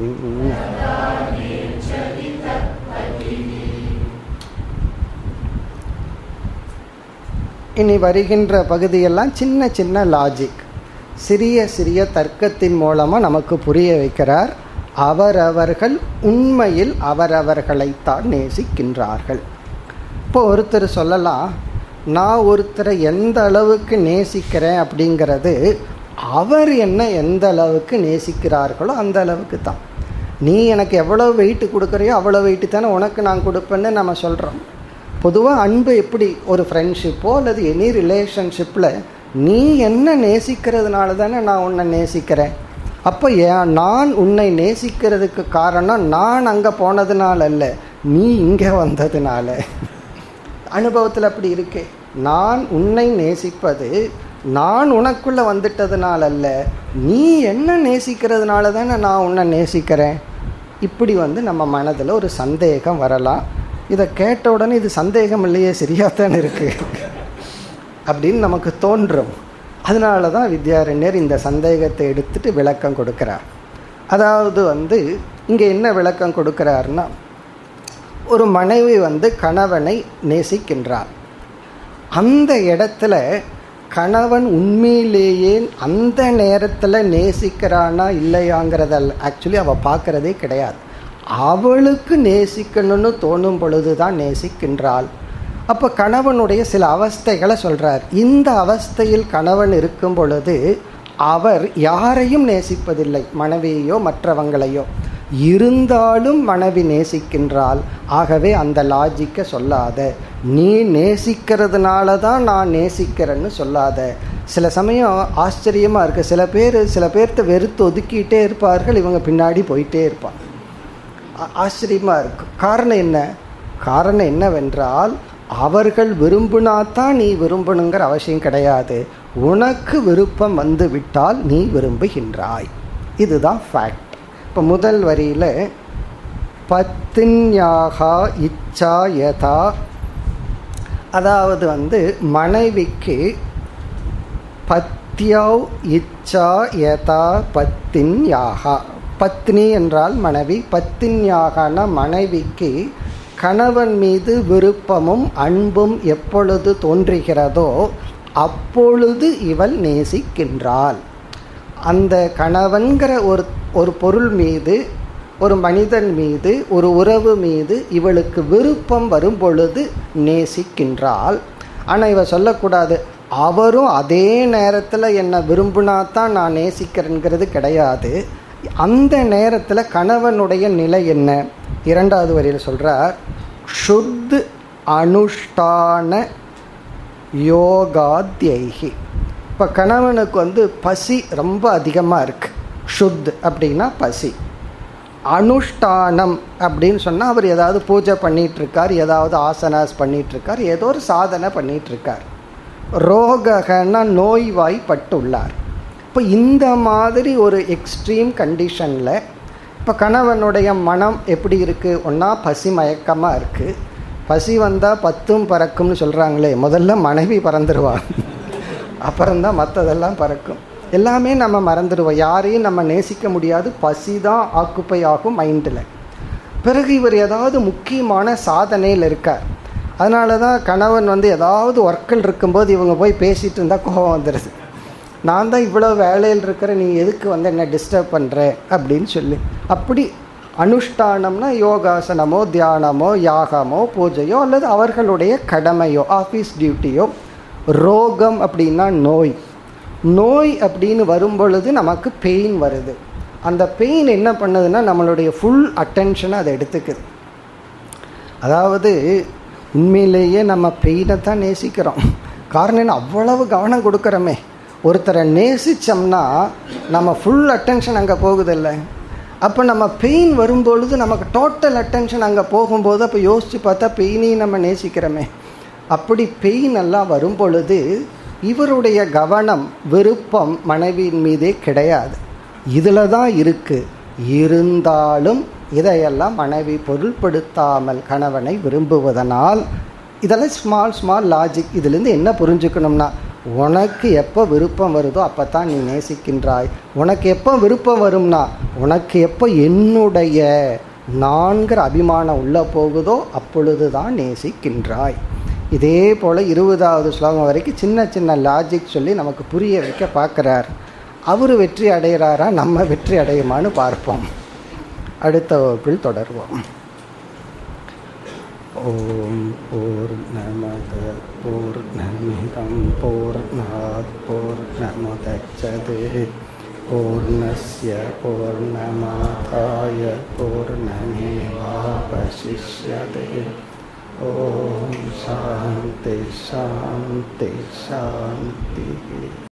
இனி வருகின்ற பகுதியெல்லாம் சின்ன சின்ன லாஜிக் சிறிய சிறிய தர்க்கத்தின் மூலமாக நமக்கு புரிய வைக்கிறார் அவரவர்கள் உண்மையில் அவரவர்களைத்தான் நேசிக்கின்றார்கள் இப்போ ஒருத்தர் சொல்லலாம் நான் ஒருத்தரை எந்த அளவுக்கு நேசிக்கிறேன் அப்படிங்கிறது அவர் என்ன எந்த அளவுக்கு நேசிக்கிறார்களோ அந்த அளவுக்கு தான் நீ எனக்கு எவ்வளோ வெயிட் கொடுக்குறியோ அவ்வளோ வெயிட்டு தானே உனக்கு நான் கொடுப்பேன்னு நம்ம சொல்கிறோம் பொதுவாக அன்பு எப்படி ஒரு ஃப்ரெண்ட்ஷிப்போ அல்லது எனி ரிலேஷன்ஷிப்பில் நீ என்ன நேசிக்கிறதுனால தானே நான் உன்னை நேசிக்கிறேன் அப்போ ஏன் நான் உன்னை நேசிக்கிறதுக்கு காரணம் நான் அங்கே போனதுனால அல்ல நீ இங்கே வந்ததுனால அனுபவத்தில் அப்படி இருக்கு நான் உன்னை நேசிப்பது நான் உனக்குள்ளே வந்துட்டதுனால அல்ல நீ என்ன நேசிக்கிறதுனால தானே நான் உன்னை நேசிக்கிறேன் இப்படி வந்து நம்ம மனதில் ஒரு சந்தேகம் வரலாம் இதை கேட்ட உடனே இது சந்தேகம் இல்லையே சரியாத்தான் இருக்கு அப்படின்னு நமக்கு தோன்றும் அதனால தான் வித்யாரண்யர் இந்த சந்தேகத்தை எடுத்துட்டு விளக்கம் கொடுக்கிறார் அதாவது வந்து இங்கே என்ன விளக்கம் கொடுக்கிறாருன்னா ஒரு மனைவி வந்து கணவனை நேசிக்கின்றார் அந்த இடத்துல கணவன் உண்மையிலேயே அந்த நேரத்தில் நேசிக்கிறானா இல்லையாங்கிறத ஆக்சுவலி அவள் பார்க்குறதே கிடையாது அவளுக்கு நேசிக்கணும்னு தோணும் பொழுது தான் நேசிக்கின்றாள் அப்போ கணவனுடைய சில அவஸ்தைகளை சொல்கிறார் இந்த அவஸ்தையில் கணவன் இருக்கும் பொழுது அவர் யாரையும் நேசிப்பதில்லை மனைவியோ மற்றவங்களையோ இருந்தாலும் மனைவி நேசிக்கின்றாள் ஆகவே அந்த லாஜிக்கை சொல்லாத நீ நேசிக்கிறதுனால தான் நான் நேசிக்கிறேன்னு சொல்லாத சில சமயம் ஆச்சரியமாக இருக்குது சில பேர் சில பேர்த்த வெறுத்து ஒதுக்கிட்டே இருப்பார்கள் இவங்க பின்னாடி போயிட்டே இருப்பாங்க ஆச்சரியமாக இருக்கும் காரணம் என்ன காரணம் என்னவென்றால் அவர்கள் விரும்பினாதான் நீ விரும்பணுங்கிற அவசியம் கிடையாது உனக்கு விருப்பம் வந்து விட்டால் நீ விரும்புகின்றாய் இதுதான் ஃபேக்ட் இப்போ முதல் வரியில் பத்தின்யாகா இச்சா யதா அதாவது வந்து மனைவிக்கு பத்யவ் இச்சா யதா பத்தின்யாகா பத்னி என்றால் மனைவி பத்தின்யாகன மனைவிக்கு கணவன் மீது விருப்பமும் அன்பும் எப்பொழுது தோன்றுகிறதோ அப்பொழுது இவள் நேசிக்கின்றாள் அந்த கணவன்கிற ஒரு ஒரு பொருள் மீது ஒரு மனிதன் மீது ஒரு உறவு மீது இவளுக்கு விருப்பம் வரும் பொழுது நேசிக்கின்றாள் ஆனால் இவ சொல்லக்கூடாது அவரும் அதே நேரத்தில் என்னை விரும்பினா தான் நான் நேசிக்கிறேங்கிறது கிடையாது அந்த நேரத்தில் கணவனுடைய நிலை என்ன இரண்டாவது வரியில் சொல்கிறார் ஷுத் அனுஷ்டான யோகாத்யைகி இப்போ கணவனுக்கு வந்து பசி ரொம்ப அதிகமாக இருக்கு ஷுத் அப்படின்னா பசி அனுஷ்டானம் அப்படின்னு சொன்னால் அவர் ஏதாவது பூஜை பண்ணிகிட்ருக்கார் ஏதாவது ஆசனாஸ் பண்ணிகிட்ருக்கார் ஏதோ ஒரு சாதனை பண்ணிகிட்ருக்கார் ரோககன நோய்வாய்ப்பட்டுள்ளார் இப்போ இந்த மாதிரி ஒரு எக்ஸ்ட்ரீம் கண்டிஷனில் இப்போ கணவனுடைய மனம் எப்படி இருக்குது ஒன்றா பசி மயக்கமாக இருக்குது பசி வந்தால் பத்தும் பறக்கும்னு சொல்கிறாங்களே முதல்ல மனைவி பறந்துடுவாங்க அப்புறம்தான் மற்றதெல்லாம் பறக்கும் எல்லாமே நம்ம மறந்துடுவோம் யாரையும் நம்ம நேசிக்க முடியாது பசி தான் ஆக்குப்பை ஆகும் மைண்டில் பிறகு இவர் ஏதாவது முக்கியமான சாதனையில் இருக்கார் அதனால தான் கணவன் வந்து ஏதாவது ஒர்க்கில் இருக்கும்போது இவங்க போய் பேசிகிட்டு இருந்தால் கோபம் வந்துடுது நான் தான் இவ்வளோ வேலையில் இருக்கிற நீ எதுக்கு வந்து என்ன டிஸ்டர்ப் பண்ணுற அப்படின்னு சொல்லி அப்படி அனுஷ்டானம்னா யோகாசனமோ தியானமோ யாகமோ பூஜையோ அல்லது அவர்களுடைய கடமையோ ஆஃபீஸ் டியூட்டியோ ரோகம் அப்படின்னா நோய் நோய் அப்படின்னு வரும் பொழுது நமக்கு பெயின் வருது அந்த பெயின் என்ன பண்ணுதுன்னா நம்மளுடைய ஃபுல் அட்டென்ஷனை அதை எடுத்துக்குது அதாவது உண்மையிலேயே நம்ம பெயினை தான் நேசிக்கிறோம் காரணம் என்ன அவ்வளவு கவனம் கொடுக்குறோமே ஒருத்தரை நேசித்தோம்னா நம்ம ஃபுல் அட்டென்ஷன் அங்கே போகுதில்ல அப்போ நம்ம பெயின் வரும்பொழுது நமக்கு டோட்டல் அட்டென்ஷன் அங்கே போகும்போது அப்போ யோசித்து பார்த்தா பெயினையும் நம்ம நேசிக்கிறோமே அப்படி பெயின் எல்லாம் வரும் பொழுது இவருடைய கவனம் விருப்பம் மனைவியின் மீதே கிடையாது இதில் தான் இருக்குது இருந்தாலும் இதையெல்லாம் மனைவி பொருள்படுத்தாமல் கணவனை விரும்புவதனால் இதெல்லாம் ஸ்மால் ஸ்மால் லாஜிக் இதுலேருந்து என்ன புரிஞ்சுக்கணும்னா உனக்கு எப்போ விருப்பம் வருதோ அப்போ தான் நீ நேசிக்கின்றாய் உனக்கு எப்போ விருப்பம் வரும்னா உனக்கு எப்போ என்னுடைய நான்கிற அபிமானம் உள்ளே போகுதோ அப்பொழுது தான் நேசிக்கின்றாய் இதே போல் இருபதாவது ஸ்லோகம் வரைக்கும் சின்ன சின்ன லாஜிக் சொல்லி நமக்கு புரிய வைக்க பார்க்குறார் அவர் வெற்றி அடைகிறாரா நம்ம வெற்றி அடையுமான்னு பார்ப்போம் அடுத்த வகுப்பில் தொடர்வோம் ஓம் பூர்ணமத பூர்ணமிதம் பூர்ணாத் பூர்ணமுதச்சதே பூர்ணஸ்ய பூர்ணமாதாய பூர்ணமேவாவசிஷ்யதே ஓம் சாந்தி சாந்தி சாந்தி